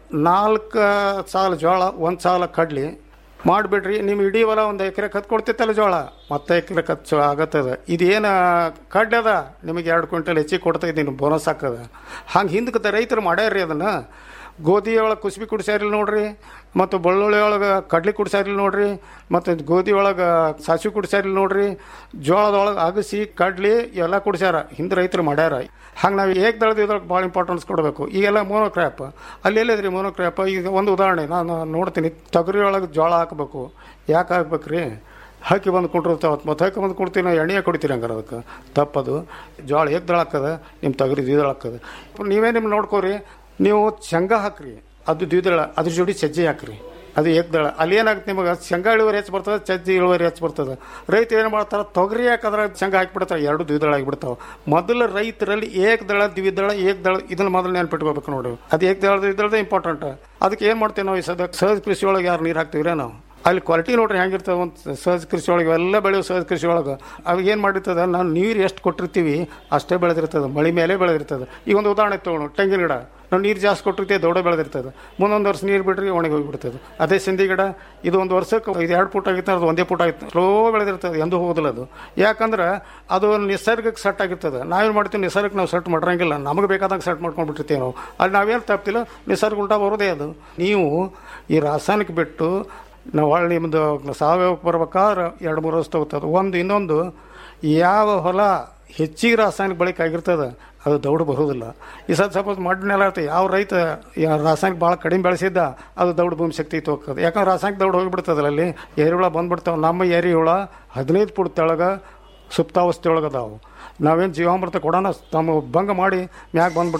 ನಾಲ್ಕು ಸಾಲ ಜೋಳ ಒಂದು ಸಾಲ ಕಡ್ಲಿ ಮಾಡಿಬಿಡ್ರಿ ನಿಮ್ಮ ಇಡೀ ಹೊಲ ಒಂದು ಎಕರೆ ಕತ್ ಕೊಡ್ತಿತ್ತಲ್ಲ ಜೋಳ ಮತ್ತೆ ಎಕರೆ ಖರ್ಚು ಆಗತ್ತದ ಇದೇನು ಕಡ್ಡಿ ಅದ ನಿಮಗೆ ಎರಡು ಕ್ವಿಂಟಲ್ ಹೆಚ್ಚಿಗೆ ಕೊಡ್ತಾ ಇದ್ದೀನಿ ಬೋನಸ್ ಹಾಕದ ಹಂಗೆ ಹಿಂದಕ್ಕೆ ರೈತರು ಮಾಡ್ಯಾರ್ರಿ ಅದನ್ನು ಗೋಧಿ ಒಳಗೆ ಕುಸ್ಬಿ ಕುಡ್ಸ್ಯಾರಿಲ್ಲ ನೋಡ್ರಿ ಮತ್ತು ಬೆಳ್ಳುಳ್ಳಿ ಒಳಗೆ ಕಡ್ಲಿ ಕುಡ್ಸ್ಯಾರಿಲ್ಲ ನೋಡ್ರಿ ಮತ್ತು ಗೋಧಿ ಒಳಗೆ ಸಾಸಿವೆ ಕುಡ್ಸ್ಯಾರಿಲ್ಲ ನೋಡ್ರಿ ಜೋಳದೊಳಗೆ ಅಗಸಿ ಕಡ್ಲಿ ಎಲ್ಲ ಕುಡ್ಸ್ಯಾರ ಹಿಂದೆ ರೈತರು ಮಾಡ್ಯಾರ ಹಂಗೆ ನಾವು ಏಕ್ ದಳದ ಇದ್ರೊಳಗೆ ಭಾಳ ಇಂಪಾರ್ಟೆನ್ಸ್ ಕೊಡಬೇಕು ಈಗೆಲ್ಲ ಮೋನೋಕ್ರ್ಯಾಪ್ ಅಲ್ಲಿ ಎಲ್ಲಿದ್ರಿ ಮೋನೋಕ್ರ್ಯಾಪ್ ಈಗ ಒಂದು ಉದಾಹರಣೆ ನಾನು ನೋಡ್ತೀನಿ ತೊಗರಿ ಒಳಗೆ ಜೋಳ ಹಾಕಬೇಕು ಯಾಕೆ ಹಾಕ್ಬೇಕ್ರಿ ಹಾಕಿ ಬಂದು ಕೊಟ್ಟಿರ್ತಾವ ಮತ್ತು ಹಾಕಿ ಬಂದು ಕೊಡ್ತೀನಿ ನಾವು ಎಣ್ಣೆ ಕುಡಿತೀರಿ ಹಂಗಾರೆ ಅದಕ್ಕೆ ತಪ್ಪದು ಜೋಳ ಏಕ್ದಳ ಹಾಕದ ನಿಮ್ಮ ತೊಗರಿ ದ್ವಿದಳ ಹಾಕದ ನೀವೇ ನಿಮ್ಮ ನೋಡ್ಕೋರಿ ನೀವು ಶೇಂಗಾ ಹಾಕ್ರಿ ಅದು ದ್ವಿದಳ ಅದ್ರ ಜೋಡಿ ಸಜ್ಜೆ ಹಾಕ್ರಿ ಅದು ಏಕದಳ ಅಲ್ಲಿ ಏನಾಗುತ್ತೆ ನಿಮಗೆ ಶೇಂಗಾ ಇಳುವರಿ ಹೆಚ್ಚು ಬರ್ತದೆ ಸಜ್ಜೆ ಇಳುವರಿ ಹೆಚ್ಚು ಬರ್ತದೆ ರೈತರು ಏನು ಮಾಡ್ತಾರೆ ತೊಗರಿ ಹಾಕದ್ರ ಶೇಂಗಾ ಹಾಕಿಬಿಡ್ತಾರೆ ಎರಡು ದ್ವಿದಳ ಆಗಿಬಿಡ್ತಾವೆ ಮೊದಲು ರೈತರಲ್ಲಿ ಏಕದಳ ದ್ವಿದಳ ಏಕದಳ ಇದನ್ನ ಮೊದಲು ನೆನ್ಪಿಟ್ಕೋಬೇಕು ನೋಡಿ ಅದು ಏಕದಳ ದ್ವಿದಳದ ಇಂಪಾರ್ಟೆಂಟ್ ಅದಕ್ಕೆ ಏನು ಮಾಡ್ತೀವಿ ನಾವು ಈ ಸದ್ಯ ಸಹಜ ಕೃಷಿ ಒಳಗೆ ಯಾರು ನೀರು ಹಾಕ್ತೀವ್ರೆ ನಾವು ಅಲ್ಲಿ ಕ್ವಾಲಿಟಿ ನೋಡ್ರಿ ಹೆಂಗಿರ್ತದೆ ಒಂದು ಸಹಜ ಕೃಷಿ ಒಳಗೆ ಎಲ್ಲ ಬೆಳೆಯೋ ಸಹಜ ಕೃಷಿ ಒಳಗೆ ಅವಾಗ ಏನು ಮಾಡಿರ್ತದೆ ನಾವು ನೀರು ಎಷ್ಟು ಕೊಟ್ಟಿರ್ತೀವಿ ಅಷ್ಟೇ ಬೆಳೆದಿರ್ತದೆ ಮಳೆ ಮೇಲೆ ಬೆಳೆದಿರ್ತದೆ ಈಗ ಒಂದು ಉದಾಹರಣೆ ತೊಗೊಳು ತೆಂಗಿನ ಗಿಡ ನಾವು ನೀರು ಜಾಸ್ತಿ ಕೊಟ್ಟಿರ್ತೀವಿ ದೊಡ್ಡ ಬೆಳೆದಿರ್ತದೆ ಮುಂದೊಂದು ವರ್ಷ ನೀರು ಬಿಡ್ರಿ ಒಣಗಿ ಹೋಗಿಬಿಡ್ತದೆ ಅದೇ ಸಿಂಧಿ ಗಿಡ ಇದು ಒಂದು ವರ್ಷಕ್ಕೆ ಇದು ಎರಡು ಫುಟ್ ಆಗಿತ್ತು ಅದು ಒಂದೇ ಫುಟ್ ಆಗಿತ್ತು ಸ್ಲೋ ಬೆಳೆದಿರ್ತದೆ ಎಂದೂ ಹೋಗೋದಿಲ್ಲ ಅದು ಯಾಕಂದ್ರೆ ಅದು ನಿಸರ್ಗಕ್ಕೆ ಸೆಟ್ ಆಗಿರ್ತದೆ ನಾವೇನು ಮಾಡ್ತೀವಿ ನಿಸರ್ಗಕ್ಕೆ ನಾವು ಸೆಟ್ ಮಾಡಿರಂಗಿಲ್ಲ ನಮಗೆ ಬೇಕಾದಾಗ ಸೆಟ್ ಮಾಡ್ಕೊಂಡ್ಬಿಟ್ಟಿರ್ತೀವಿ ನಾವು ಅಲ್ಲಿ ನಾವೇನು ತಪ್ಪಿಲ್ಲ ನಿಸರ್ಗ ಉಲ್ಟಾ ಬರೋದೇ ಅದು ನೀವು ಈ ರಾಸಾಯನಿಕ ಬಿಟ್ಟು ನಾವು ಒಳ್ಳೆ ನಿಮ್ಮದು ಸಾವಯವಕ್ಕೆ ಬರ್ಬೇಕಾದ್ರೆ ಎರಡು ಮೂರು ವರ್ಷ ತಗೋತದೆ ಒಂದು ಇನ್ನೊಂದು ಯಾವ ಹೊಲ ಹೆಚ್ಚಿಗೆ ರಾಸಾಯನಿಕ ಬಳಕೆ ಆಗಿರ್ತದೆ ಅದು ದೌಡು ಬರೋದಿಲ್ಲ ಈ ಸದ್ ಸಪೋಸ್ ಮಡ್ ನೆಲ ಇರ್ತದೆ ಯಾವ ರೈತ ಯಾ- ರಾಸಾಯನಿಕ ಭಾಳ ಕಡಿಮೆ ಬೆಳೆಸಿದ್ದ ಅದು ದೌಡು ಭೂಮಿ ಶಕ್ತಿ ಹೋಗ್ತದೆ ಯಾಕಂದ್ರೆ ರಾಸಾಯನಿಕ ದೌಡು ಹೋಗಿಬಿಡ್ತದಲ್ಲ ಅಲ್ಲಿ ಎರಿಹುಳ ಬಂದ್ಬಿಡ್ತಾವೆ ನಮ್ಮ ಎರಿಹುಳ ಹದಿನೈದು ಫುಟ್ ತೆಳಗೆ ಸುಪ್ತಾವಸ್ಥೆ ಒಳಗೆ ಅದಾವು ನಾವೇನು ಜೀವಾಮೃತ ಕೊಡೋಣ ತಮ್ಮ ಭಂಗ ಮಾಡಿ ಮ್ಯಾಗ ಬಂದ್ಬಿಡ್ತಾವೆ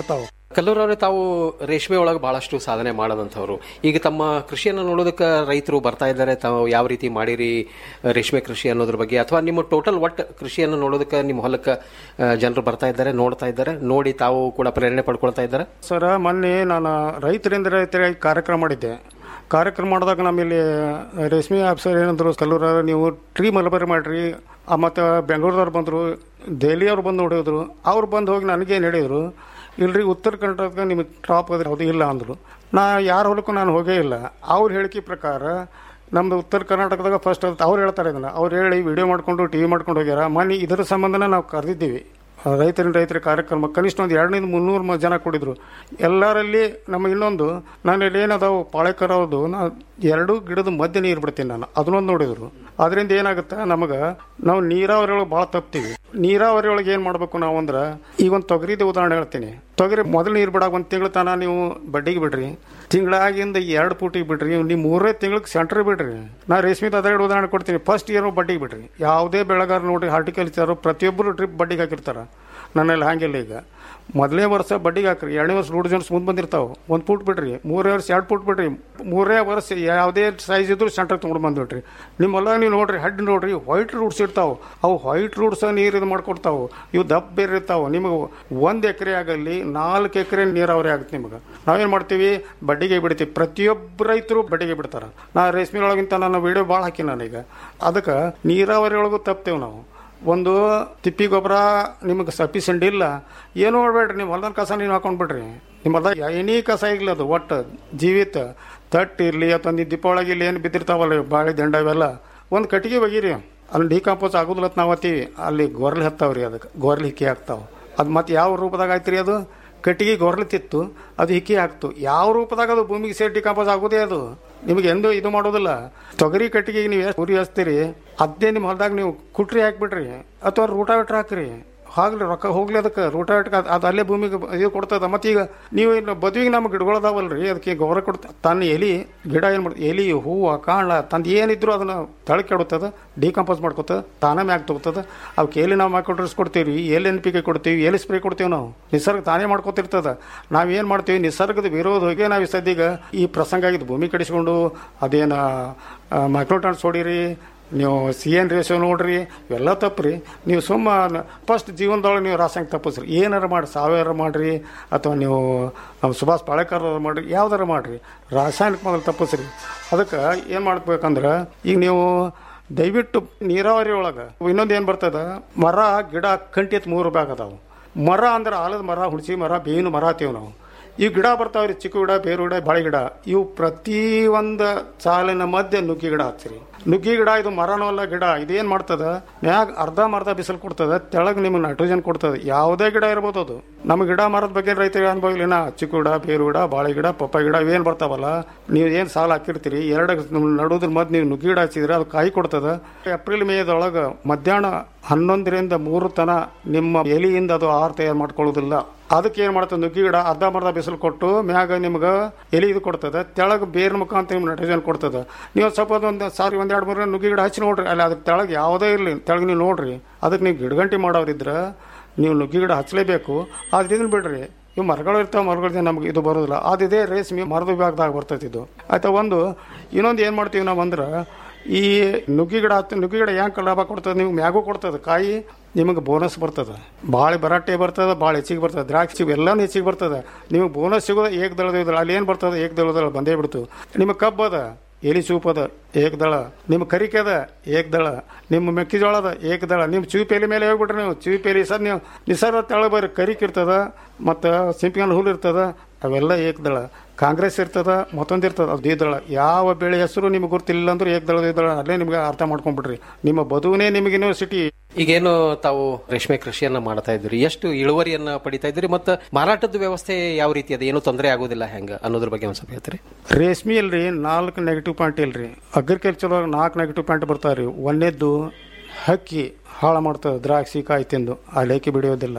ಕಲ್ಲೂರವ್ರೆ ತಾವು ರೇಷ್ಮೆ ಒಳಗೆ ಬಹಳಷ್ಟು ಸಾಧನೆ ಮಾಡದಂಥವ್ರು ಈಗ ತಮ್ಮ ಕೃಷಿಯನ್ನು ನೋಡೋದಕ್ಕೆ ರೈತರು ಬರ್ತಾ ಇದ್ದಾರೆ ತಾವು ಯಾವ ರೀತಿ ಮಾಡಿರಿ ರೇಷ್ಮೆ ಕೃಷಿ ಅನ್ನೋದ್ರ ಬಗ್ಗೆ ಅಥವಾ ನಿಮ್ಮ ಟೋಟಲ್ ಒಟ್ಟು ಕೃಷಿಯನ್ನು ನೋಡೋದಕ್ಕೆ ನಿಮ್ಮ ಹೊಲಕ್ಕೆ ಜನರು ಬರ್ತಾ ಇದ್ದಾರೆ ನೋಡ್ತಾ ಇದ್ದಾರೆ ನೋಡಿ ತಾವು ಕೂಡ ಪ್ರೇರಣೆ ಪಡ್ಕೊಳ್ತಾ ಇದ್ದಾರೆ ಸರ್ ಮೊನ್ನೆ ನಾನು ರೈತರಿಂದ ರೈತರಾಗಿ ಕಾರ್ಯಕ್ರಮ ಮಾಡಿದ್ದೆ ಕಾರ್ಯಕ್ರಮ ಮಾಡಿದಾಗ ನಮ್ಮಲ್ಲಿ ರೇಷ್ಮೆ ಆಫೀಸರ್ ಏನಂದ್ರು ಕಲ್ಲೂರ ನೀವು ಟ್ರೀ ಮಲಬರಿ ಮಾಡ್ರಿ ಆ ಮತ್ತು ಬೆಂಗಳೂರದವ್ರು ಬಂದರು ದೆಹಲಿಯವ್ರು ಬಂದು ನೋಡಿದ್ರು ಅವ್ರು ಬಂದು ಹೋಗಿ ನನಗೇನು ಹೇಳಿದರು ಇಲ್ರಿ ಉತ್ತರ ಕರ್ನಾಟಕ ನಿಮಗೆ ಟಾಪ್ ಅದ್ರ ಅದು ಇಲ್ಲ ಅಂದರು ನಾ ಯಾರ ಹೊಲಕ್ಕೂ ನಾನು ಹೋಗೇ ಇಲ್ಲ ಅವ್ರ ಹೇಳಿಕೆ ಪ್ರಕಾರ ನಮ್ದು ಉತ್ತರ ಕರ್ನಾಟಕದಾಗ ಫಸ್ಟ್ ಅಂತ ಅವ್ರು ಹೇಳ್ತಾರೆ ಇದನ್ನು ಅವ್ರು ಹೇಳಿ ವಿಡಿಯೋ ಮಾಡ್ಕೊಂಡು ಟಿ ವಿ ಮಾಡ್ಕೊಂಡು ಹೋಗ್ಯಾರ ಮೊನ್ನೆ ಇದರ ಸಂಬಂಧನ ನಾವು ಕರೆದಿದ್ದೀವಿ ರೈತರಿನ ರೈತರ ಕಾರ್ಯಕ್ರಮ ಕನಿಷ್ಠ ಒಂದು ಎರಡರಿಂದ ಮುನ್ನೂರು ಮ- ಜನ ಕೂಡಿದ್ರು ಎಲ್ಲರಲ್ಲಿ ನಮ್ಮ ಇನ್ನೊಂದು ನಾನು ಇಲ್ಲಿ ಏನದಾವು ಪಾಳೆಕರ್ ಅವ್ರದ್ದು ನಾ ಎರಡು ಗಿಡದ ಮಧ್ಯೆ ನೀರು ಬಿಡ್ತೀನಿ ನಾನು ಅದನ್ನೊಂದು ನೋಡಿದ್ರು ಅದರಿಂದ ಏನಾಗುತ್ತೆ ನಮಗೆ ನಾವು ನೀರಾವರಿ ಒಳಗೆ ಭಾಳ ತಪ್ತೀವಿ ನೀರಾವರಿ ಒಳಗೆ ಏನು ಮಾಡಬೇಕು ನಾವು ಅಂದ್ರೆ ಈಗ ಒಂದು ತೊಗರಿದ ಉದಾಹರಣೆ ಹೇಳ್ತೀನಿ ತೊಗರಿ ಮೊದಲು ನೀರು ಬಿಡಾಕ ಒಂದು ತಿಂಗಳ ತನ ನೀವು ಬಡ್ಡಿಗೆ ಬಿಡ್ರಿ ತಿಂಗಳಾಗಿಂದ ಎರಡು ಪೂಟಿಗೆ ಬಿಡ್ರಿ ನೀವು ಮೂರೇ ತಿಂಗಳಿಗೆ ಸೆಂಟ್ರ್ ಬಿಡ್ರಿ ನಾ ರೇಷ್ಮೆ ಅದೆರಡು ಉದಾಹರಣೆ ಕೊಡ್ತೀನಿ ಫಸ್ಟ್ ಇಯರ್ ಬಡ್ಡಿಗೆ ಬಿಡ್ರಿ ಯಾವುದೇ ಬೆಳೆಗಾರ ನೋಡ್ರಿ ಹಾರ್ಟಿಕಲ್ಚರ್ ಪ್ರತಿಯೊಬ್ಬರು ಟ್ರಿಪ್ ಬಡ್ಡಿಗೆ ಹಾಕಿರ್ತಾರೆ ನನ್ನಲ್ಲಿ ಹಾಗಿಲ್ಲ ಈಗ ಮೊದಲನೇ ವರ್ಷ ಬಡ್ಡಿಗೆ ಹಾಕ್ರಿ ಎರಡನೇ ವರ್ಷ ರೂಢ ಜನ ಮುಂದೆ ಬಂದಿರ್ತಾವೆ ಒಂದು ಫೂಟ್ ಬಿಡ್ರಿ ಮೂರೇ ವರ್ಷ ಎರಡು ಫೂಟ್ ಬಿಡ್ರಿ ಮೂರೇ ವರ್ಷ ಯಾವುದೇ ಸೈಜ್ ಇದ್ರು ಸೆಂಟ್ರ್ ತೊಗೊಂಡು ಬಂದ್ಬಿಟ್ರಿ ನಿಮ್ಮೆಲ್ಲ ನೀವು ನೋಡ್ರಿ ಹಡ್ ನೋಡ್ರಿ ವೈಟ್ ರೂಟ್ಸ್ ಇರ್ತಾವೆ ಅವು ವೈಟ್ ರೂಟ್ಸ್ ನೀರು ಇದು ಮಾಡ್ಕೊಡ್ತಾವೆ ಇವು ದಪ್ಪ ಬೇರೆ ಇರ್ತಾವೆ ನಿಮಗೆ ಒಂದು ಎಕರೆ ಆಗಲಿ ನಾಲ್ಕು ಎಕರೆ ನೀರಾವರಿ ಆಗುತ್ತೆ ನಿಮಗೆ ನಾವೇನು ಮಾಡ್ತೀವಿ ಬಡ್ಡಿಗೆ ಬಿಡ್ತೀವಿ ಪ್ರತಿಯೊಬ್ಬ ರೈತರು ಬಡ್ಡಿಗೆ ಬಿಡ್ತಾರೆ ನಾ ರೇಷ್ಮೆ ಒಳಗಿಂತ ನಾನು ವಿಡಿಯೋ ಭಾಳ ಹಾಕಿ ನಾನೀಗ ಅದಕ್ಕೆ ನೀರಾವರಿ ಒಳಗೂ ತಪ್ತೇವೆ ನಾವು ಒಂದು ತಿಪ್ಪಿ ಗೊಬ್ಬರ ನಿಮಗೆ ಸಫಿಷಿಯಂಟ್ ಇಲ್ಲ ಏನು ಮಾಡಬೇಡ್ರಿ ನೀವು ಹೊಲ್ದನ ಕಸ ನೀವು ಹಾಕೊಂಡ್ಬಿಡ್ರಿ ನಿಮ್ಮ ಹೊಲ್ದಾಗ ಎನಿ ಕಸ ಇರಲಿ ಅದು ಒಟ್ಟು ಜೀವಿತ ತಟ್ಟು ಇರಲಿ ಅಥವಾ ನೀವು ದೀಪಾವಳಿಗೆ ಇಲ್ಲಿ ಏನು ಬಿದ್ದಿರ್ತಾವಲ್ಲ ಬಾಳೆ ದಂಡ ಇವೆಲ್ಲ ಒಂದು ಕಟ್ಟಿಗೆ ಬಗೀರಿ ಅಲ್ಲಿ ಡಿಕಾಂಪೋಸ್ ಆಗೋದಿಲ್ಲ ಅಂತ ನಾವು ಹತ್ತೀವಿ ಅಲ್ಲಿ ಗೊರ್ಲಿ ಹತ್ತಾವ್ರಿ ಅದಕ್ಕೆ ಗೊರ್ಲಿ ಹಿಕ್ಕಿ ಹಾಕ್ತಾವೆ ಅದು ಮತ್ತೆ ಯಾವ ರೂಪದಾಗ ಆಯ್ತು ರೀ ಅದು ಕಟ್ಟಿಗೆ ಗೊರ್ಲಿ ತಿತ್ತು ಅದು ಹಿಕ್ಕಿ ಹಾಕ್ತು ಯಾವ ರೂಪದಾಗ ಅದು ಭೂಮಿಗೆ ಸೇರಿ ಡಿಕಾಂಪೋಸ್ ಆಗೋದೇ ಅದು ನಿಮಗೆ ಎಂದು ಇದು ಮಾಡೋದಿಲ್ಲ ತೊಗರಿ ಕಟ್ಟಿಗೆ ನೀವು ಎಷ್ಟು ಉರಿ ಹಚ್ತೀರಿ ಅದೇ ನಿಮ್ಮ ಹೊಲದಾಗ ನೀವು ಕುಟ್ರಿ ಹಾಕ್ಬಿಡ್ರಿ ಅಥವಾ ರೂಟಾವೆಟ್ರ್ ಹಾಕ್ರಿ ಹಾಗ್ಲಿ ರೊಕ್ಕ ಹೋಗ್ಲಿ ಅದಕ್ಕೆ ರೂಟಾವೆಟ್ರ್ ಅದು ಅಲ್ಲೇ ಭೂಮಿಗೆ ಇದು ಕೊಡ್ತದ ಮತ್ತೆ ಈಗ ನೀವು ಇನ್ನು ಬದುವಿಗೆ ನಮ್ಮ ಗಿಡಗಳದಾವಲ್ರಿ ಅದಕ್ಕೆ ಗೊಬ್ಬರ ಕೊಡ್ತ ತನ್ನ ಎಲಿ ಗಿಡ ಏನು ಮಾಡ್ತದೆ ಎಲಿ ಹೂವು ಕಾಳ ತಂದು ಏನಿದ್ರು ಅದನ್ನು ತಳಕ್ಕೆ ಕೆಡುತ್ತದೆ ಡಿಕಂಪೋಸ್ ಮಾಡ್ಕೊತದ ತಾನೇ ಮ್ಯಾಗ ತಗೋತದ ಅವಕ್ಕೆ ಎಲ್ಲಿ ನಾವು ಮ್ಯಾಕೊಟ್ರಿಸ್ ಕೊಡ್ತೀವಿ ಎಲ್ಲಿ ಎನ್ ಪಿ ಕೆ ಕೊಡ್ತೀವಿ ಎಲ್ಲಿ ಸ್ಪ್ರೇ ಕೊಡ್ತೀವಿ ನಾವು ನಿಸರ್ಗ ತಾನೇ ಮಾಡ್ಕೊತಿರ್ತದ ನಾವೇನು ಮಾಡ್ತೀವಿ ನಿಸರ್ಗದ ವಿರೋಧ ಹೋಗಿ ನಾವು ಈ ಸದ್ಯಗ ಈ ಪ್ರಸಂಗ ಆಗಿದ್ದು ಭೂಮಿ ಕಡಿಸ್ಕೊಂಡು ಅದೇನು ಮೈಕ್ರೋಟನ್ಸ್ ಹೊಡೀರಿ ನೀವು ಸಿ ಎನ್ ರೇಷೋ ನೋಡ್ರಿ ಇವೆಲ್ಲ ತಪ್ಪ್ರಿ ನೀವು ಸುಮ್ಮ ಫಸ್ಟ್ ಜೀವನದೊಳಗೆ ನೀವು ರಾಸಾಯನಿಕ ತಪ್ಪಿಸ್ರಿ ಏನಾರ ಮಾಡಿ ಸಾವಯವ ಮಾಡಿರಿ ಅಥವಾ ನೀವು ನಮ್ಮ ಸುಭಾಷ್ ಪಾಳೇಕರ್ ಮಾಡಿರಿ ಯಾವ್ದಾರ ಮಾಡಿರಿ ರಾಸಾಯನಿಕ ಮೊದಲು ತಪ್ಪಿಸ್ರಿ ಅದಕ್ಕೆ ಏನು ಮಾಡ್ಬೇಕಂದ್ರೆ ಈಗ ನೀವು ದಯವಿಟ್ಟು ನೀರಾವರಿ ಒಳಗೆ ಇನ್ನೊಂದು ಏನು ಬರ್ತದ ಮರ ಗಿಡ ಕಂಟಿ ಎತ್ತು ಮೂರು ಭಾಗ ಅದಾವು ಮರ ಅಂದ್ರೆ ಆಲದ ಮರ ಹುಣಸಿ ಮರ ಬೇವಿನ ಮರ ಹತ್ತೀವಿ ನಾವು ಈ ಗಿಡ ಬರ್ತಾವ್ರಿ ಚಿಕ್ಕ ಗಿಡ ಬೇರು ಗಿಡ ಬಾಳೆ ಗಿಡ ಇವು ಪ್ರತಿ ಒಂದು ಸಾಲಿನ ಮಧ್ಯೆ ನುಗ್ಗಿ ಗಿಡ ಹಚ್ಚಿರಿ ನುಗ್ಗಿ ಗಿಡ ಇದು ಮರನೂ ಅಲ್ಲ ಗಿಡ ಇದೇನ್ ಮಾಡ್ತದ ಮ್ಯಾಗ ಅರ್ಧ ಮರ್ಧ ಬಿಸಿಲು ಕೊಡ್ತದ ತೆಳಗ್ ನಿಮ್ಗೆ ನೈಟ್ರೋಜನ್ ಕೊಡ್ತದ ಯಾವುದೇ ಗಿಡ ಇರ್ಬೋದು ಅದು ನಮ್ಮ ಗಿಡ ಮರದ ಬಗ್ಗೆ ರೈತರಿಗೆ ಅನುಭವ ಇಲ್ಲಿನ ಚಿಕ್ಕ ಗಿಡ ಬೇರು ಗಿಡ ಬಾಳೆ ಗಿಡ ಪಪ್ಪಾಯ ಗಿಡ ಇವೇನ್ ಬರ್ತಾವಲ್ಲ ನೀವು ಏನ್ ಸಾಲ ಹಾಕಿರ್ತೀರಿ ಎರಡು ನಡುದ್ರ ಮಧ್ಯ ನೀವು ನುಗ್ಗಿ ಗಿಡ ಹಚ್ಚಿದ್ರೆ ಅದು ಕಾಯಿ ಕೊಡ್ತದ ಏಪ್ರಿಲ್ ಮೇದೊಳಗ ಮಧ್ಯಾಹ್ನ ಹನ್ನೊಂದರಿಂದ ಮೂರು ತನ ನಿಮ್ಮ ಎಲಿಯಿಂದ ಅದು ಆಹಾರ ತಯಾರು ಮಾಡ್ಕೊಳ್ಳೋದಿಲ್ಲ ಅದಕ್ಕೆ ಏನ್ ಮಾಡ್ತದೆ ನುಗ್ಗಿ ಗಿಡ ಅರ್ಧ ಮರ್ಧ ಬಿಸಿಲು ಕೊಟ್ಟು ಮ್ಯಾಗ ನಿಮ್ಗೆ ಎಲಿ ಇದು ಕೊಡ್ತದೆ ತೆಳಗ್ ಬೇರ್ ಮುಖಾಂತರ ನಿಮ್ಗೆ ನೈಟ್ರೋಜನ್ ಕೊಡ್ತದೆ ನೀವು ಸ್ವಲ್ಪ ಒಂದು ಸಾರಿ ಒಂದ್ ಎರಡು ಮೂರು ನುಗ್ಗಿ ಗಿಡ ಹಚ್ಚಿ ನೋಡ್ರಿ ಅಲ್ಲಿ ಅದಕ್ಕೆ ತೆಳಗ್ ಯಾವುದೇ ಇರಲಿ ತೆಳಗ್ ನೀವು ನೋಡ್ರಿ ಅದಕ್ಕೆ ನೀವು ಗಿಡಗಂಟಿ ಮಾಡೋರಿದ್ರೆ ನೀವು ನುಗ್ಗಿ ಗಿಡ ಹಚ್ಚಲೇಬೇಕು ಆದ್ರೆ ಇದನ್ನ ಬಿಡ್ರಿ ಇವು ಮರಗಳು ಇರ್ತಾವೆ ಮರಗಳಿಗೆ ನಮ್ಗೆ ಇದು ಬರೋದಿಲ್ಲ ಅದಿದೆ ರೇಷ್ಮೆ ಮರದ ವಿಭಾಗದಾಗ ಬರ್ತೈತಿ ಇದು ಆಯ್ತಾ ಒಂದು ಇನ್ನೊಂದು ಏನು ಮಾಡ್ತೀವಿ ನಾವು ಅಂದ್ರೆ ಈ ನುಗ್ಗಿ ಗಿಡ ಹತ್ತು ನುಗ್ಗಿ ಗಿಡ ಹೆಂಗೆ ಲಾಭ ಕೊಡ್ತದೆ ನಿಮ್ಗೆ ಮ್ಯಾಗೂ ಕೊಡ್ತದೆ ಕಾಯಿ ನಿಮಗೆ ಬೋನಸ್ ಬರ್ತದೆ ಭಾಳ ಬರಾಟೆ ಬರ್ತದೆ ಭಾಳ ಹೆಚ್ಚಿಗೆ ಬರ್ತದೆ ದ್ರಾಕ್ಷಿ ಎಲ್ಲನೂ ಹೆಚ್ಚಿಗೆ ಬರ್ತದೆ ನಿಮಗೆ ಬೋನಸ್ ಸಿಗೋದು ಏಕ್ ದಳದ ಇದ್ರ ಅಲ್ಲಿ ಏನು ಬರ್ತದೆ ಏಕ್ ದಳದ ಬಂದೇ ಬಿಡ್ತು ನಿಮಗೆ ಕಬ್ಬು ಅದ ಎಲಿ ಚೂಪ್ ಅದ ಏಕ್ ದಳ ನಿಮ್ಮ ಕರಿಕೆ ಅದ ಏಕ್ ದಳ ನಿಮ್ಮ ಮೆಕ್ಕೆಜೋಳ ಅದ ಏಕ್ ದಳ ನಿಮ್ಮ ಚೂಪೇಲಿ ಮೇಲೆ ಹೋಗ್ಬಿಟ್ರೆ ನೀವು ಚೂಪೇಲಿ ಸರ್ ನೀವು ನಿಸರ್ಗ ತೆಳ ಬರ್ರಿ ಕರಿಕ್ ಇರ್ತದ ಮತ್ತು ಸಿಂಪಿಗಲ್ ಹುಲ್ ಇರ್ತದ ಅವೆಲ್ಲ ಏಕದಳ ಕಾಂಗ್ರೆಸ್ ಇರ್ತದ ಮತ್ತೊಂದು ಇರ್ತದ ಅದು ದ್ವಿದಳ ಯಾವ ಬೆಳೆ ಹೆಸರು ನಿಮ್ಗೆ ಗೊತ್ತಿಲ್ಲ ಅಂದ್ರೆ ಏಕದಳ ದ್ವಿದಳ ಅಲ್ಲೇ ನಿಮ್ಗೆ ಅರ್ಥ ಮಾಡ್ಕೊಂಡ್ಬಿಡ್ರಿ ನಿಮ್ಮ ಬದುವನೇ ನಿಮಗೆ ಯೂನಿವರ್ಸಿಟಿ ಈಗೇನು ತಾವು ರೇಷ್ಮೆ ಕೃಷಿಯನ್ನ ಮಾಡ್ತಾ ಇದ್ರಿ ಎಷ್ಟು ಇಳುವರಿಯನ್ನ ಪಡಿತಾ ಇದ್ರಿ ಮತ್ತು ಮಾರಾಟದ ವ್ಯವಸ್ಥೆ ಯಾವ ರೀತಿ ಅದ ಏನು ತೊಂದರೆ ಆಗೋದಿಲ್ಲ ಹೆಂಗ ಅನ್ನೋದ್ರ ಬಗ್ಗೆ ಒಂದ್ ಸ್ವಲ್ಪ ಹೇಳ್ತೀರಿ ರೇಷ್ಮೆ ಇಲ್ರಿ ನಾಲ್ಕು ನೆಗೆಟಿವ್ ಪಾಯಿಂಟ್ ಇಲ್ರಿ ಅಗ್ರಿಕಲ್ಚರ್ ಒಳಗೆ ನಾಲ್ಕು ನೆಗೆಟಿವ್ ಪಾಯಿಂಟ್ ಬರ್ತಾವ್ರಿ ಒಂದೇದ್ದು ಹಕ್ಕಿ ಹಾಳು ಮಾಡ್ತದೆ ದ್ರಾಕ್ಷಿ ಕಾಯಿ ತಿಂದು ಅಲ್ಲಿ ಹಕ್ಕಿ ಬಿಡಿಯೋದಿಲ್ಲ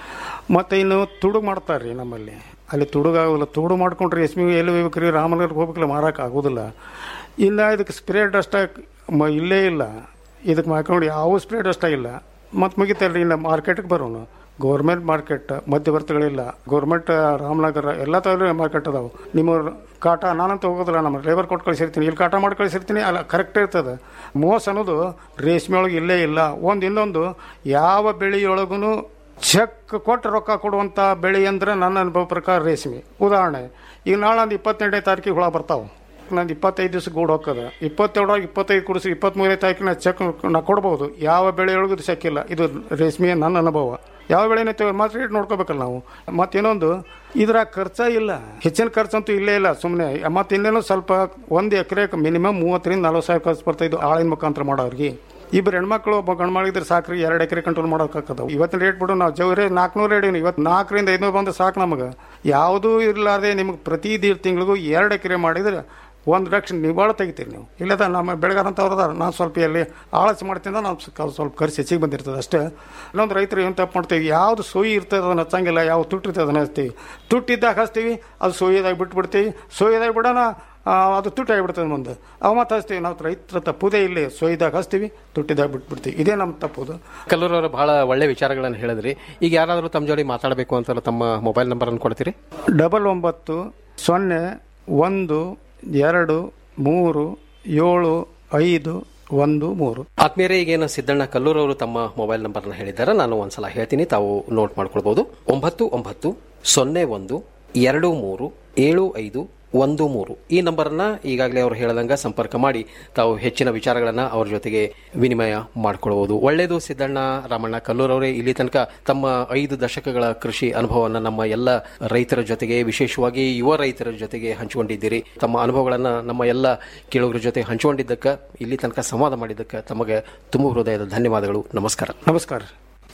ಮತ್ತು ಇನ್ನು ತುಡುಗು ಮಾಡ್ತಾರೆ ರೀ ನಮ್ಮಲ್ಲಿ ಅಲ್ಲಿ ತುಡುಗಾಗೋದಿಲ್ಲ ತುಡು ಮಾಡ್ಕೊಂಡ್ರೆ ರೇಷ್ಮೆ ಎಲ್ಲಿ ಹೋಗ್ಬೇಕ್ರಿ ರಾಮನಗರಕ್ಕೆ ಹೋಗ್ಬೇಕಲ್ಲ ಮಾರಕ್ಕೆ ಆಗೋದಿಲ್ಲ ಇನ್ನು ಇದಕ್ಕೆ ಸ್ಪ್ರೇ ಡಸ್ಟ್ ಮ ಇಲ್ಲೇ ಇಲ್ಲ ಇದಕ್ಕೆ ಮಾಡ್ಕೊಂಡು ಯಾವ ಸ್ಪ್ರೇ ಡಸ್ಟ್ ಇಲ್ಲ ಮತ್ತು ಮುಗಿತಲ್ರಿ ಇನ್ನು ಮಾರ್ಕೆಟ್ಗೆ ಬರೋನು ಗೌರ್ಮೆಂಟ್ ಮಾರ್ಕೆಟ್ ಮಧ್ಯವರ್ತಿಗಳಿಲ್ಲ ಗೌರ್ಮೆಂಟ್ ರಾಮನಗರ ಎಲ್ಲ ತರ ಮಾರ್ಕೆಟ್ ಅದಾವು ನಿಮ್ಮ ಕಾಟ ನಾನಂತ ಹೋಗೋದಿಲ್ಲ ನಮ್ಮ ಲೇಬರ್ ಕೊಟ್ಟು ಕಳಿಸಿರ್ತೀನಿ ಇಲ್ಲಿ ಕಾಟ ಮಾಡಿ ಕಳಿಸಿರ್ತೀನಿ ಅಲ್ಲ ಕರೆಕ್ಟ್ ಇರ್ತದೆ ಮೋಸ ಅನ್ನೋದು ರೇಷ್ಮೆ ಒಳಗೆ ಇಲ್ಲೇ ಇಲ್ಲ ಒಂದು ಇನ್ನೊಂದು ಯಾವ ಬೆಳೆಯೊಳಗೂ ಚೆಕ್ ಕೊಟ್ಟು ರೊಕ್ಕ ಕೊಡುವಂಥ ಬೆಳೆ ಅಂದ್ರೆ ನನ್ನ ಅನುಭವ ಪ್ರಕಾರ ರೇಷ್ಮೆ ಉದಾಹರಣೆ ಈಗ ನಾಳೆ ಒಂದು ಇಪ್ಪತ್ತೆರಡನೇ ತಾರೀಕಿಗೆ ಹುಳ ಬರ್ತಾವೆ ನಂದು ಇಪ್ಪತ್ತೈದು ದಿವಸ ಗೂಡು ಹೋಗ್ತದೆ ಇಪ್ಪತ್ತೆರಡರಾಗ ಇಪ್ಪತ್ತೈದು ಕೊಡಿಸಿ ಇಪ್ಪತ್ತ್ಮೂರನೇ ತಾರೀಕಿನ ಚೆಕ್ ನಾ ಕೊಡ್ಬೋದು ಯಾವ ಬೆಳೆಯೊಳಗೂ ಇದು ಚೆಕ್ ಇಲ್ಲ ಇದು ರೇಷ್ಮೆ ನನ್ನ ಅನುಭವ ಯಾವ ಬೆಳೆನೇ ತಗೋ ಮಾತ್ರ ರೇಟ್ ನೋಡ್ಕೋಬೇಕಲ್ಲ ನಾವು ಮತ್ತೆ ಇನ್ನೊಂದು ಇದ್ರಾಗ ಖರ್ಚ ಇಲ್ಲ ಹೆಚ್ಚಿನ ಖರ್ಚಂತೂ ಇಲ್ಲೇ ಇಲ್ಲ ಸುಮ್ಮನೆ ಮತ್ತೆ ಇನ್ನೇನು ಸ್ವಲ್ಪ ಒಂದು ಎಕರೆಗೆ ಮಿನಿಮಮ್ ಮೂವತ್ತರಿಂದ ನಲ್ವತ್ತು ಸಾವಿರ ಖರ್ಚು ಬರ್ತಾ ಇದು ಆಳಿನ ಮುಖಾಂತರ ಮಾಡೋರಿಗೆ ಇಬ್ಬರು ಹೆಣ್ಮಕ್ಳು ಒಬ್ಬ ಗಂಡು ಮಾಡಿದ್ರೆ ಸಾಕ್ರಿ ಎರಡು ಎಕರೆ ಕಂಟ್ರೋಲ್ ಮಾಡೋಕ್ಕಾಗತ್ತವು ಇವತ್ತಿನ ರೇಟ್ ಬಿಡು ನಾವು ಜವರೇ ನಾಲ್ಕುನೂರು ರೇಡಿನ ಇವತ್ತು ನಾಲ್ಕರಿಂದ ಐನೂರು ಬಂದು ಸಾಕು ನಮಗೆ ಯಾವುದೂ ಇರಲಾರ್ದೆ ನಿಮ್ಗೆ ಪ್ರತಿ ದಿ ತಿಂಗಳಿಗೂ ಎರಡು ಎಕರೆ ಮಾಡಿದ್ರೆ ಒಂದು ಲಕ್ಷ ನಿವಾಳ ತೆಗಿತೀರಿ ನೀವು ಇಲ್ಲದ ನಮ್ಮ ಬೆಳಗಾರ ಅಂತ ಅವ್ರದ ನಾನು ಸ್ವಲ್ಪ ಎಲ್ಲಿ ಆಳಚೆ ಮಾಡ್ತೀನಿ ನಾವು ಸ್ವಲ್ಪ ಖರ್ಚು ಹೆಚ್ಚಿಗೆ ಬಂದಿರ್ತದೆ ಅಷ್ಟೇ ಇನ್ನೊಂದು ರೈತರು ಏನು ತಪ್ಪು ಮಾಡ್ತೀವಿ ಯಾವ್ದು ಸೋಯಿ ಇರ್ತದೆ ಅದನ್ನು ಹಚ್ಚಂಗಿಲ್ಲ ಯಾವ ತುಟ್ಟಿರ್ತದೆ ಅದನ್ನ ಹಚ್ತೀವಿ ತುಟ್ಟಿದ್ದಾಗ ಹಚ್ತೀವಿ ಅದು ಸೋಯಿದಾಗ ಬಿಟ್ಬಿಡ್ತೀವಿ ಸೋಯಿದಾಗ ಬಿಡೋಣ ಆ, ಅದು ತುಟ್ಟಿ ಆಗಿಬಿಡ್ತದೆ ಮುಂದೆ ಅವ ಮತ್ತೆ ಹಚ್ತೀವಿ ನಾವು ರೈತರ ತಪ್ಪುದೇ ಇಲ್ಲಿ ಸೋಯಿದಾಗ ಹಚ್ತೀವಿ ತುಟ್ಟಿದಾಗ ಬಿಟ್ಬಿಡ್ತೀವಿ ಇದೇ ನಮ್ಮ ತಪ್ಪುದು ಕಲ್ಲೂರವರು ಬಹಳ ಒಳ್ಳೆ ವಿಚಾರಗಳನ್ನು ಹೇಳಿದ್ರಿ ಈಗ ಯಾರಾದರೂ ತಮ್ಮ ಜೋಡಿ ಮಾತಾಡಬೇಕು ಅಂತ ತಮ್ಮ ಮೊಬೈಲ್ ನಂಬರ್ ಅನ್ನು ಕೊಡ್ತೀರಿ ಡಬಲ್ ಒಂಬತ್ತು ಸೊನ್ನೆ ಒಂದು ಎರಡು ಮೂರು ಏಳು ಐದು ಒಂದು ಮೂರು ಆತ್ಮೀಯರೇ ಈಗೇನು ಸಿದ್ದಣ್ಣ ಕಲ್ಲೂರವರು ತಮ್ಮ ಮೊಬೈಲ್ ನಂಬರ್ನ ಹೇಳಿದ್ದಾರೆ ನಾನು ಒಂದ್ಸಲ ಹೇಳ್ತೀನಿ ತಾವು ನೋಟ್ ಮಾಡ್ಕೊಳ್ಬಹುದು ಒಂಬತ್ತು ಒಂಬತ್ತು ಸೊನ್ನೆ ಒಂದು ಎರಡು ಮೂರು ಏಳು ಐದು ಒಂದು ಮೂರು ಈ ನಂಬರ್ನ ಈಗಾಗಲೇ ಅವರು ಹೇಳದಂಗ ಸಂಪರ್ಕ ಮಾಡಿ ತಾವು ಹೆಚ್ಚಿನ ವಿಚಾರಗಳನ್ನ ಅವ್ರ ಜೊತೆಗೆ ವಿನಿಮಯ ಮಾಡ್ಕೊಳ್ಬಹುದು ಒಳ್ಳೆಯದು ಸಿದ್ದಣ್ಣ ರಾಮಣ್ಣ ಕಲ್ಲೂರವರೇ ಇಲ್ಲಿ ತನಕ ತಮ್ಮ ಐದು ದಶಕಗಳ ಕೃಷಿ ಅನುಭವವನ್ನು ನಮ್ಮ ಎಲ್ಲ ರೈತರ ಜೊತೆಗೆ ವಿಶೇಷವಾಗಿ ಯುವ ರೈತರ ಜೊತೆಗೆ ಹಂಚಿಕೊಂಡಿದ್ದೀರಿ ತಮ್ಮ ಅನುಭವಗಳನ್ನ ನಮ್ಮ ಎಲ್ಲ ಕೇಳುಗರ ಜೊತೆ ಹಂಚಿಕೊಂಡಿದ್ದಕ್ಕೆ ಇಲ್ಲಿ ತನಕ ಸಂವಾದ ಮಾಡಿದ್ದಕ್ಕೆ ತಮಗೆ ತುಂಬ ಹೃದಯದ ಧನ್ಯವಾದಗಳು ನಮಸ್ಕಾರ ನಮಸ್ಕಾರ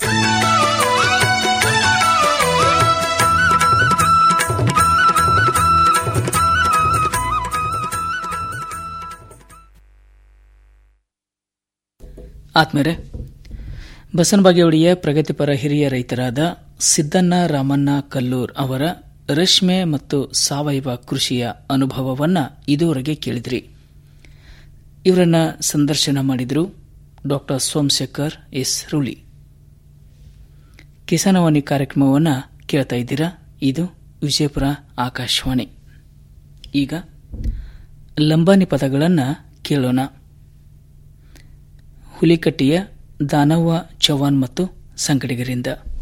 ಆತ್ಮೀಯರೇ ಬಸವನಬಾಗೇವಾಡಿಯ ಪ್ರಗತಿಪರ ಹಿರಿಯ ರೈತರಾದ ಸಿದ್ದಣ್ಣ ರಾಮಣ್ಣ ಕಲ್ಲೂರ್ ಅವರ ರೇಷ್ಮೆ ಮತ್ತು ಸಾವಯವ ಕೃಷಿಯ ಅನುಭವವನ್ನ ಇದುವರೆಗೆ ಕೇಳಿದ್ರಿ ಇವರನ್ನ ಸಂದರ್ಶನ ಮಾಡಿದ್ರು ಡಾಕ್ಟರ್ ಸೋಮಶೇಖರ್ ಎಸ್ ರೂಳಿ ಕಿಸಾನವಾಣಿ ಕಾರ್ಯಕ್ರಮವನ್ನು ಕೇಳ್ತಾ ಇದ್ದೀರಾ ಇದು ವಿಜಯಪುರ ಆಕಾಶವಾಣಿ ಈಗ ಲಂಬಾನಿ ಪದಗಳನ್ನು ಕೇಳೋಣ ಹುಲಿಕಟ್ಟಿಯ ದಾನವ್ವ ಚೌಹಾಣ್ ಮತ್ತು ಸಂಗಡಿಗರಿಂದ